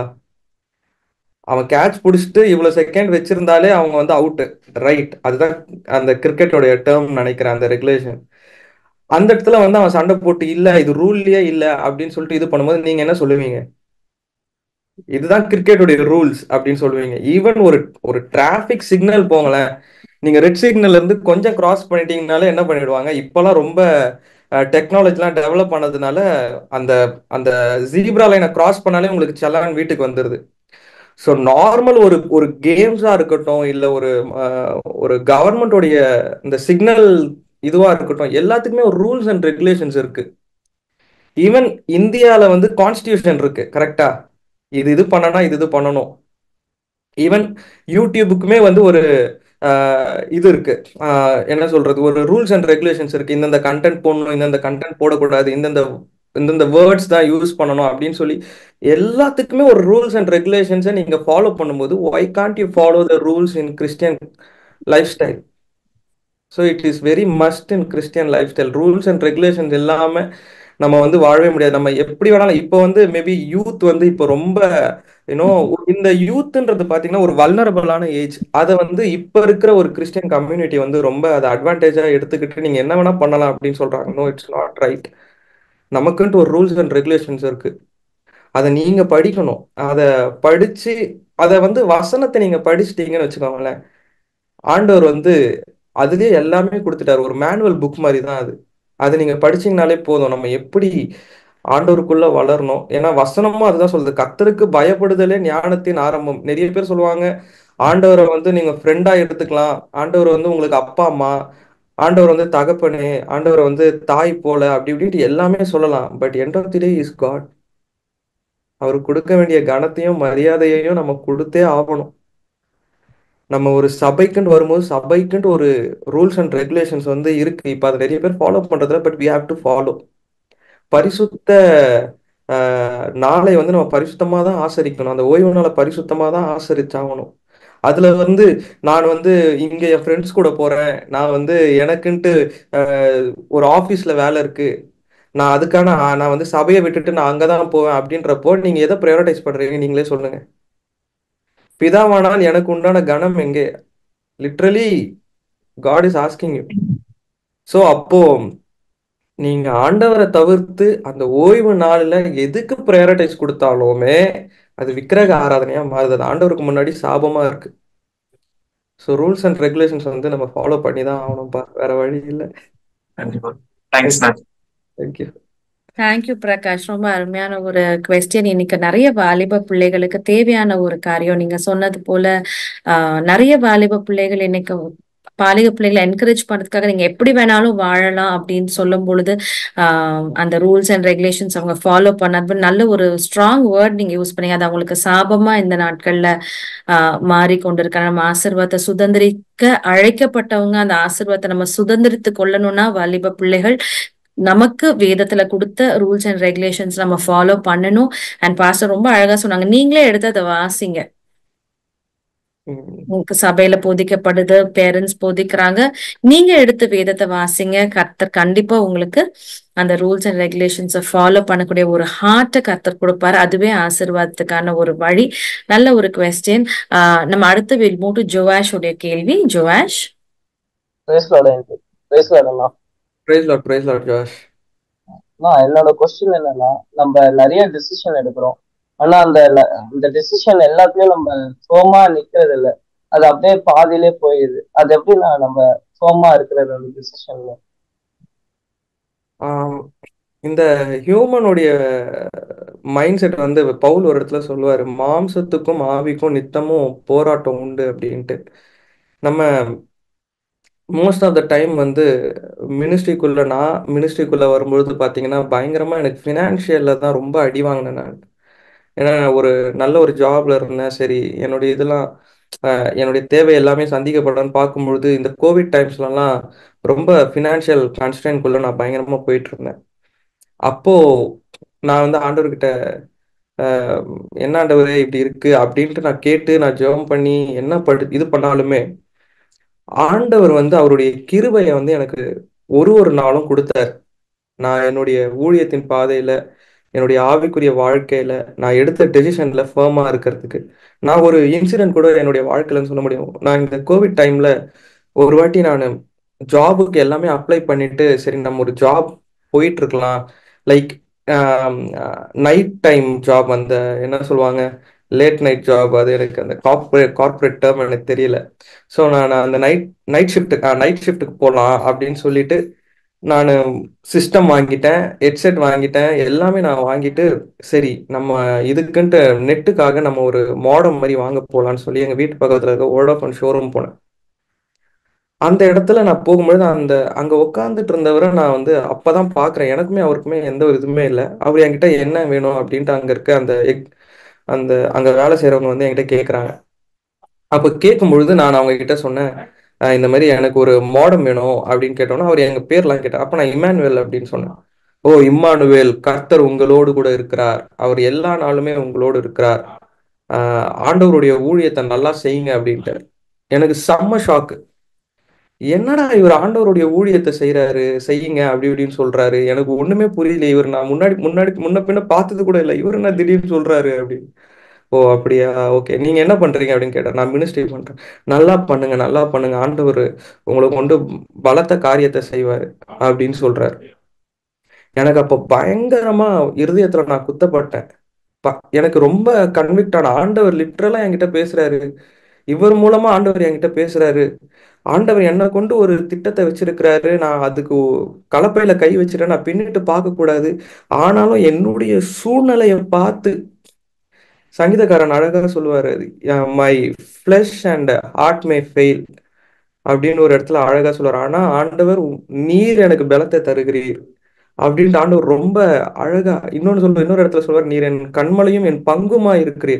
அவன் கேட்ச் பிடிச்சிட்டு இவ்வளோ செகண்ட் வச்சிருந்தாலே அவங்க வந்து அவுட்டு ரைட் அதுதான் அந்த கிரிக்கெட்டோடைய டேர்ம் நினைக்கிறேன் அந்த ரெகுலேஷன் அந்த இடத்துல வந்து அவன் சண்டை போட்டு இல்லை இது ரூல்லையே இல்லை அப்படின்னு சொல்லிட்டு இது பண்ணும்போது நீங்கள் என்ன சொல்லுவீங்க இதுதான் கிரிக்கெட்டோடைய ரூல்ஸ் அப்படின்னு சொல்லுவீங்க ஈவன் ஒரு ஒரு டிராஃபிக் சிக்னல் போங்களேன் நீங்க ரெட் சிக்னல்ல இருந்து கொஞ்சம் கிராஸ் பண்ணிட்டீங்கனாலே என்ன பண்ணிடுவாங்க இப்போலாம் ரொம்ப டெக்னாலஜிலாம் டெவலப் ஆனதுனால அந்த அந்த ஜீப்ரா லைனை கிராஸ் பண்ணாலே உங்களுக்கு செல்லான் வீட்டுக்கு வந்துடுது ஸோ நார்மல் ஒரு ஒரு கேம்ஸா இருக்கட்டும் இல்லை ஒரு அஹ், ஒரு கவர்மெண்டோடைய இந்த சிக்னல் இதுவா இருக்கட்டும் எல்லாத்துக்குமே ஒரு ரூல்ஸ் அண்ட் ரெகுலேஷன்ஸ் இருக்கு ஈவன் இந்தியால வந்து கான்ஸ்டியூஷன் இருக்கு கரெக்டா இது இது பண்ணனா இது இது பண்ணணும் ஈவன் யூடியூபுக்குமே வந்து ஒரு ஆஹ், இது இருக்கு ஆஹ், என்ன சொல்றது ஒரு ரூல்ஸ் அண்ட் ரெகுலேஷன்ஸ் இருக்கு இந்தந்த கண்டென்ட் போடணும் இந்தந்த கண்டென்ட் போடக்கூடாது இந்தந்த இந்தந்த வேர்ட்ஸ் தான் யூஸ் பண்ணணும் அப்படின்னு சொல்லி எல்லாத்துக்குமே ஒரு ரூல்ஸ் அண்ட் ரெகுலேஷன்ஸை நீங்க ஃபாலோ பண்ணும்போது why can't you follow the rules in Christian lifestyle so it is very must in Christian lifestyle rules and regulations இல்லாம நம்ம வந்து வாழவே முடியாது நம்ம எப்படி வேணாலும் இப்போ வந்து மேபி யூத் வந்து இப்போ ரொம்ப யூனோ இந்த யூத்ன்றது பார்த்தீங்கன்னா ஒரு வல்னரபிளான ஏஜ் அதை வந்து இப்போ இருக்கிற ஒரு கிறிஸ்டியன் கம்யூனிட்டி வந்து ரொம்ப அதை அட்வான்டேஜாக எடுத்துக்கிட்டு நீங்கள் என்ன வேணா பண்ணலாம் அப்படின்னு சொல்றாங்க நோ இட்ஸ் நாட் ரைட் நமக்குன்ட்டு ஒரு ரூல்ஸ் அண்ட் ரெகுலேஷன்ஸ் இருக்கு அதை நீங்க படிக்கணும் அதை படிச்சு அதை வந்து வசனத்தை நீங்க படிச்சிட்டீங்கன்னு வச்சுக்கோங்களேன் ஆண்டவர் வந்து அதுலயே எல்லாமே கொடுத்துட்டாரு ஒரு மேனுவல் புக் மாதிரி தான் அது அது நீங்க படிச்சீங்கனாலே போதும் நம்ம எப்படி ஆண்டவருக்குள்ள வளரணும் ஏன்னா வசனமும் அதுதான் சொல்லுது கர்த்தருக்கு பயப்படுதலே ஞானத்தின் ஆரம்பம் நிறைய பேர் சொல்லுவாங்க ஆண்டவரை வந்து நீங்க ஃப்ரெண்டா எடுத்துக்கலாம் ஆண்டவர் வந்து உங்களுக்கு அப்பா அம்மா ஆண்டவர் வந்து தகப்பனே ஆண்டவர் வந்து தாய் போல அப்படி இப்படின்ட்டு எல்லாமே சொல்லலாம் but end of the day is God அவருக்கு கொடுக்க வேண்டிய கனத்தையும் மரியாதையையும் நம்ம கொடுத்தே ஆகணும் நம்ம ஒரு சபைக்குன்னு வரும்போது சபைக்குன்ட்டு ஒரு ரூல்ஸ் அண்ட் ரெகுலேஷன்ஸ் வந்து இருக்கு இப்போ அதை நிறைய பேர் ஃபாலோ பண்றதுல but we have to follow பரிசுத்த ஆஹ், நாளை வந்து நம்ம பரிசுத்தமா தான் ஆசரிக்கணும் அந்த ஓய்வு நாளை பரிசுத்தமா தான் ஆசரிச்சாகணும் அதுல வந்து நான் வந்து இங்க என் ஃப்ரெண்ட்ஸ் கூட போறேன் நான் வந்து எனக்குன்ட்டு ஆஹ், ஒரு ஆபீஸ்ல வேலை இருக்கு நான் அதுக்கான ஆ, நான் வந்து சபையை விட்டுட்டு நான் அங்கதான் போவேன் அப்படின்றப்போ நீங்க எதை ப்ரையாரிட்டைஸ் பண்றீங்க நீங்களே சொல்லுங்க பிதாவானால் எனக்கு உண்டான கனம் எங்கே literally God is asking you so அப்போ நீங்க ஆண்டவரை தவிர்த்து அந்த ஓய்வு நாள்ல எதுக்கு ப்ரையாரிட்டைஸ் கொடுத்தாலுமே அது விக்கிரக ஆராதனையா மாறுது அது ஆண்டவருக்கு முன்னாடி சாபமா இருக்கு ஸோ ரூல்ஸ் அண்ட் ரெகுலேஷன்ஸ் வந்து நம்ம ஃபாலோ பண்ணி தான் ஆகணும்ப்பா வேற வழி இல்லை கண்டிப்பா thanks ma'am thank you thank you Prakash ரொம்ப அருமையான ஒரு கொஸ்டின் இன்னைக்கு நிறைய வாலிப பிள்ளைகளுக்கு தேவையான ஒரு காரியம் நீங்க சொன்னது போல ஆஹ், நிறைய வாலிப பிள்ளைகள் இன்னைக்கு வாலிப பிள்ளைகளை என்கரேஜ் பண்றதுக்காக நீங்க எப்படி வேணாலும் வாழலாம் அப்படின்னு சொல்லும் பொழுது ஆஹ், அந்த ரூல்ஸ் அண்ட் ரெகுலேஷன்ஸ் அவங்க ஃபாலோ பண்ணது நல்ல ஒரு ஸ்ட்ராங் வேர்ட் நீங்க யூஸ் பண்ணீங்க அது அவங்களுக்கு சாபமா இந்த நாட்கள்ல ஆஹ், மாறிக்கொண்டிருக்காங்க நம்ம ஆசீர்வாதத்தை சுதந்திரிக்க அழைக்கப்பட்டவங்க அந்த ஆசீர்வாதத்தை நம்ம சுதந்திரித்து கொள்ளணும்னா வாலிப பிள்ளைகள் நமக்கு வேதத்துல கொடுத்த ரூல்ஸ் அண்ட் ரெகுலேஷன்ஸ் நம்ம ஃபாலோ பண்ணணும் அண்ட் பாஸ்டர் ரொம்ப அழகா சொன்னாங்க நீங்களே எடுத்து அதை வாசிங்க உங்களுக்கு சபையில போதிக்கப்படுது பேரண்ட்ஸ் போதிக்கிறாங்க நீங்க எடுத்து வேதத்தை வாசிங்க கர்த்தர் கண்டிப்பா உங்களுக்கு அந்த ரூல்ஸ் அண்ட் ரெகுலேஷன்ஸை ஃபாலோ பண்ணக்கூடிய ஒரு ஹார்ட்டை கர்த்தர் கொடுப்பாரு அதுவே ஆசீர்வாதத்துக்கான ஒரு வழி நல்ல ஒரு கொஸ்டின் நம்ம அடுத்து வில் மூவ் டு ஜோவாஷ் உடைய கேள்வி ஜோவாஷ் பிரைஸ் லார்ட் எனக்கு பிரைஸ் லார்ட் அண்ணா praise Lord praise Lord Josh அண்ணா என்னோட கொஸ்டின் என்னன்னா நம்ம நிறைய டிசிஷன் எடுக்கிறோம் ஆனா அந்த ல- அந்த டிசிஷன் எல்லாத்துலயும் நம்ம சோமா நிக்கிறது இல்ல அது அப்படியே பாதியிலே போயிடுது அது எப்படின்னா நம்ம சோமா இருக்கிறது அந்த டிசிஷன்ல ஆம், இந்த ஹியூமனுடைய மைண்ட் செட் வந்து பவுல் ஒரு இடத்துல சொல்லுவாரு மாம்சத்துக்கும் ஆவிக்கும் நித்தமும் போராட்டம் உண்டு அப்படின்ட்டு நம்ம மோஸ்ட் ஆஃப் த டைம் வந்து மினிஸ்ட்ரிக்குள்ள நான் மினிஸ்ட்ரிக்குள்ள வரும்பொழுது பார்த்தீங்கன்னா பயங்கரமா எனக்கு ஃபினான்ஷியல்ல தான் ரொம்ப அடி வாங்கினேன் நான் ஏன்னா ஒரு நல்ல ஒரு ஜாப்ல இருந்தேன் சரி என்னுடைய இதெல்லாம் அஹ், என்னுடைய தேவை எல்லாமே சந்திக்கப்படணும்னு பார்க்கும்பொழுது இந்த கோவிட் டைம்ஸ்லலாம் ரொம்ப ஃபினான்ஷியல் கான்ஸ்டன்ட்குள்ள நான் பயங்கரமா போயிட்டு இருந்தேன் அப்போ நான் வந்து ஆண்டவர்கிட்ட அஹ், என்ன ஆண்டவரே இப்படி இருக்கு அப்படின்ட்டு நான் கேட்டு நான் ஜெபம் பண்ணி என்ன படு இது பண்ணாலுமே ஆண்டவர் வந்து அவருடைய கிருபையை வந்து எனக்கு ஒரு ஒரு நாளும் கொடுத்தார் நான் என்னுடைய ஊழியத்தின் பாதையில என்னுடைய ஆவிக்குரிய வாழ்க்கையில நான் எடுத்த டெசிஷன்ல ஃபேமா இருக்கிறதுக்கு நான் ஒரு இன்சிடென்ட் கூட என்னுடைய வாழ்க்கையிலன்னு சொல்ல முடியும் நான் இந்த கோவிட் டைம்ல ஒரு வாட்டி நான் ஜாபுக்கு எல்லாமே அப்ளை பண்ணிட்டு சரி நம்ம ஒரு ஜாப் போயிட்டு இருக்கலாம் லைக் நைட் டைம் ஜாப் அந்த என்ன சொல்லுவாங்க லேட் நைட் ஜாப் அது எனக்கு அந்த கார்பரேட் கார்பரேட் டேர்ம் எனக்கு தெரியல ஸோ நான் அந்த நைட் நைட் ஷிஃப்ட் நைட் ஷிஃப்ட்டுக்கு போகலாம் அப்படின்னு சொல்லிட்டு நான் சிஸ்டம் வாங்கிட்டேன் ஹெட்செட் வாங்கிட்டேன் எல்லாமே நான் வாங்கிட்டு சரி நம்ம இதுக்குன்ட்டு நெட்டுக்காக நம்ம ஒரு மாடம் மாதிரி வாங்க போகலான்னு சொல்லி எங்கள் வீட்டு பக்கத்தில் இருக்க வோடாஃபோன் ஷோரூம் போனேன் அந்த இடத்துல நான் போகும்பொழுது அந்த அங்க உட்காந்துட்டு இருந்தவரை நான் வந்து அப்பதான் பாக்குறேன் எனக்குமே அவருக்குமே எந்த ஒரு இதுவுமே இல்லை அவர் என்கிட்ட என்ன வேணும் அப்படின்ட்டு அங்க இருக்க அந்த எக்- அந்த அங்க வேலை செய்யறவங்க வந்து என்கிட்ட கேக்குறாங்க அப்ப கேட்கும் பொழுது நான் அவங்க கிட்ட சொன்னேன் "அஹ் இந்த மாதிரி எனக்கு ஒரு மாடம் வேணும் அப்படின்னு கேட்டோன்னா அவர் எங்க பேர்லாம் கேட்டார் அப்ப நான் இம்மானுவேல் அப்படின்னு சொன்னேன் ஓ இம்மானுவேல் கர்த்தர் உங்களோடு கூட இருக்கிறார் அவர் எல்லா நாளுமே உங்களோடு இருக்கிறார் ஆஹ் ஆண்டவருடைய ஊழியத்தை நல்லா செய்யுங்க அப்படின்ட்டு எனக்கு செம்ம ஷாக்கு என்னடா இவர் ஆண்டவருடைய ஊழியத்தை செய்யறாரு செய்யுங்க அப்படி இப்படின்னு சொல்றாரு எனக்கு ஒண்ணுமே புரியல இவர் நான் முன்னாடி முன்னாடி முன்ன பின்ன பார்த்தது கூட இல்லை இவர் என்ன திடீர்னு சொல்றாரு அப்படின்னு ஓ அப்படியா ஓகே நீங்க என்ன பண்றீங்க அப்படின்னு கேட்டார் நான் மினிஸ்ட்ரி பண்றேன் நல்லா பண்ணுங்க நல்லா பண்ணுங்க ஆண்டவர் உங்களை கொண்டு பலத்த காரியத்தை செய்வாரு அப்படின்னு சொல்றாரு எனக்கு அப்ப பயங்கரமா இருதயத்துல நான் குத்தப்பட்டேன் ப- எனக்கு ரொம்ப கன்விக்ட் ஆன ஆண்டவர் லிட்ரலா என்கிட்ட பேசுறாரு இவர் மூலமா ஆண்டவர் என்கிட்ட பேசுறாரு ஆண்டவர் என்னை கொண்டு ஒரு திட்டத்தை வச்சிருக்கிறாரு நான் அதுக்கு ஒ- கலப்பையில கை வச்சிட்டேன் நான் பின்னிட்டு பார்க்க கூடாது ஆனாலும் என்னுடைய சூழ்நிலையை பார்த்து சங்கீதக்காரன் அழகா சொல்லுவாரு my flesh and heart may fail அப்படின்னு ஒரு இடத்துல அழகா சொல்லுவார் ஆனா ஆண்டவர் உ- நீர் எனக்கு பலத்தை தருகிறீர் அப்படின்ட்டு ஆண்டவர் ரொம்ப அழகா இன்னொன்னு சொல்லுவார் இன்னொரு இடத்துல சொல்லுவார் நீர் என் கண்மலையும் என் பங்குமா இருக்கிறீர்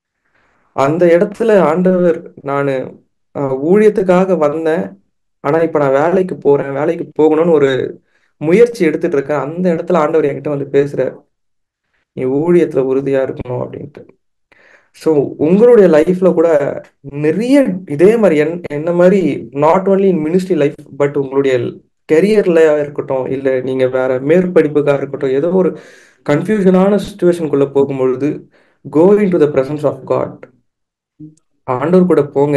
அந்த இடத்துல ஆண்டவர் நான் ஊழியத்துக்காக வந்தேன் ஆனா இப்ப நான் வேலைக்கு போறேன் வேலைக்கு போகணும்னு ஒரு முயற்சி எடுத்துட்டு இருக்கேன் அந்த இடத்துல ஆண்டவர் என்கிட்ட வந்து பேசுறாரு நீ ஊழியத்துல உறுதியா இருக்கணும் அப்படின்ட்டு ஸோ உங்களுடைய லைஃப்ல கூட நிறைய இதே மாதிரி என் என்ன மாதிரி not only in ministry life but உங்களுடைய கெரியர்ல இருக்கட்டும் இல்ல நீங்க வேற மேற்படிப்புக்காக இருக்கட்டும் ஏதோ ஒரு கன்ஃபியூஷனான சுச்சுவேஷனுக்குள்ள போகும்பொழுது going to the presence of God ஆண்டவர் கூட போங்க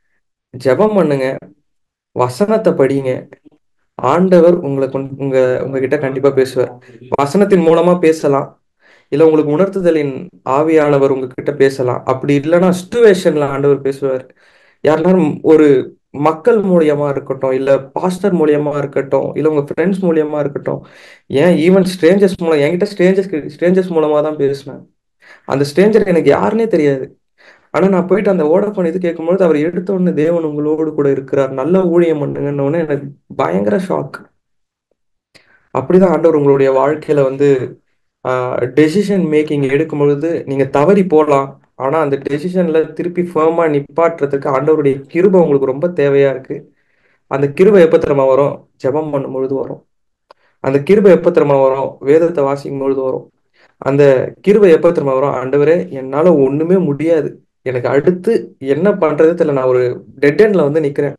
ஜெபம் பண்ணுங்க வசனத்தை படிங்க ஆண்டவர் உங்களை கொண்டு உங்க உங்ககிட்ட கண்டிப்பா பேசுவார் வசனத்தின் மூலமா பேசலாம் இல்ல உங்களுக்கு உணர்த்துதலின் ஆவியானவர் உங்ககிட்ட பேசலாம் அப்படி இல்லைன்னா சுச்சுவேஷன்ல ஆண்டவர் பேசுவார் யாருனாலும் ஒரு மக்கள் மூலியமா இருக்கட்டும் இல்ல பாஸ்டர் மூலியமா இருக்கட்டும் இல்ல உங்க ஃப்ரெண்ட்ஸ் மூலியமா இருக்கட்டும் ஏன் ஈவன் ஸ்ட்ரேஞ்சர்ஸ் மூலம் என்கிட்ட ஸ்ட்ரேஞ்சர்ஸ் ஸ்ட்ரேஞ்சர்ஸ் மூலமா தான் பேசினேன் அந்த ஸ்ட்ரேஞ்சர் எனக்கு யாருன்னே தெரியாது ஆனா நான் போயிட்டு அந்த வோடஃபோன் இது கேட்கும்போது அவர் எடுத்த உடனே தேவன் உங்களோடு கூட இருக்கிறார் நல்ல ஊழியம் பண்ணுங்கன்னு உடனே எனக்கு பயங்கர ஷாக் அப்படிதான் ஆண்டவர் உங்களுடைய வாழ்க்கையில வந்து டெசிஷன் மேக்கிங் எடுக்கும் பொழுது நீங்க தவறி போகலாம் ஆனா அந்த டெசிஷன்ல திருப்பி ஃபேமா நிப்பாட்டுறதுக்கு ஆண்டவருடைய கிருபை உங்களுக்கு ரொம்ப தேவையா இருக்கு அந்த கிருபை எப்ப திறமா வரும் ஜெபம் பண்ணும் பொழுது வரும் அந்த கிருபை எப்ப திறமா வரும் வேதத்தை வாசிக்கும் பொழுது வரும் அந்த கிருபை எப்ப திரும்ப வரும் ஆண்டவரே என்னால ஒண்ணுமே முடியாது எனக்கு அடுத்து என்ன பண்றது தெரியல நான் ஒரு டெட் எண்ட்ல வந்து நிக்கிறேன்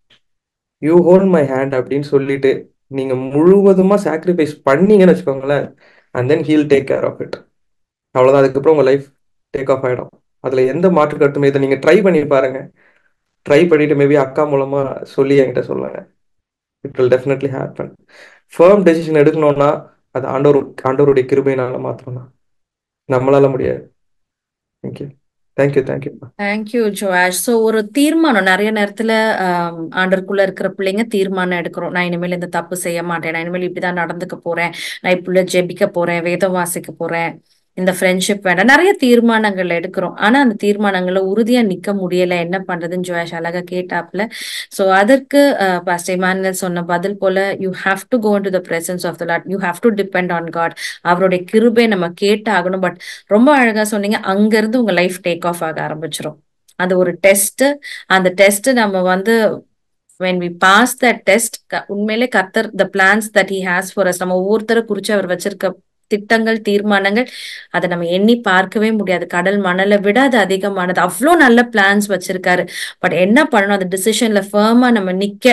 யூ ஹோல்ட் மை ஹேண்ட் அப்படின்னு சொல்லிட்டு நீங்க முழுவதுமா சாக்ரிஃபைஸ் பண்ணீங்கன்னு வச்சுக்கோங்களேன் and then he'll take care of it அவ்வளவுதான் அதுக்கப்புறம் உங்க லைஃப் டேக் ஆஃப் ஆயிடும் அதுல எந்த மாற்று கருத்துமே இதை நீங்க ட்ரை பண்ணி பாருங்க ட்ரை பண்ணிட்டு மேபி அக்கா மூலமா சொல்லி என்கிட்ட சொல்லுங்க it will definitely happen firm decision எடுக்கணும்னா அது ஆண்டவர் ஆண்டவருடைய கிருபையினால மாத்திரம் தான் நம்மளால முடியாது thank you thank you thank you thank you Josh so ஒரு தீர்மானம் நிறைய நேரத்துல ஆம், ஆண்டருக்குள்ள இருக்கிற பிள்ளைங்க தீர்மானம் எடுக்கிறோம் நான் இனிமேல் இந்த தப்பு செய்ய மாட்டேன் நான் இனிமேல் இப்படிதான் நடந்துக்க போறேன் நான் இப்படி ஜெபிக்க போறேன் வேதம் வாசிக்க போறேன் இந்த ஃப்ரெண்ட்ஷிப் வேண்டாம் நிறைய தீர்மானங்கள் எடுக்கிறோம் ஆனா அந்த தீர்மானங்கள்ல உறுதியா நிக்க முடியல என்ன பண்றதுன்னு ஜோயாஷ் அழகா கேட்டாப்ல சோ அதற்கு பாஸ்டர் இமானுவல் சொன்ன பதில் போல you have to go to the presence of the Lord you have to depend on God அவருடைய கிருபை நம்ம கேட்டாகணும் பட் ரொம்ப அழகா சொன்னீங்க அங்க இருந்து உங்க லைஃப் டேக் ஆஃப் ஆக ஆரம்பிச்சிரும் அது ஒரு டெஸ்ட் அந்த டெஸ்ட் நம்ம வந்து when we pass that test க- உண்மையிலே கர்த்தர் the plans that he has for us நம்ம ஒவ்வொருத்தரை குறிச்சு அவர் வச்சிருக்க திட்டங்கள் தீர்மானங்கள் அதை நம்ம எண்ணி பார்க்கவே முடியாது கடல் மணலை விட அது அதிகமானது அவ்வளோ நல்ல பிளான்ஸ் வச்சிருக்காரு பட் என்ன பண்ணணும் அந்த டிசிஷன்ல ஃபேமா நம்ம நிக்க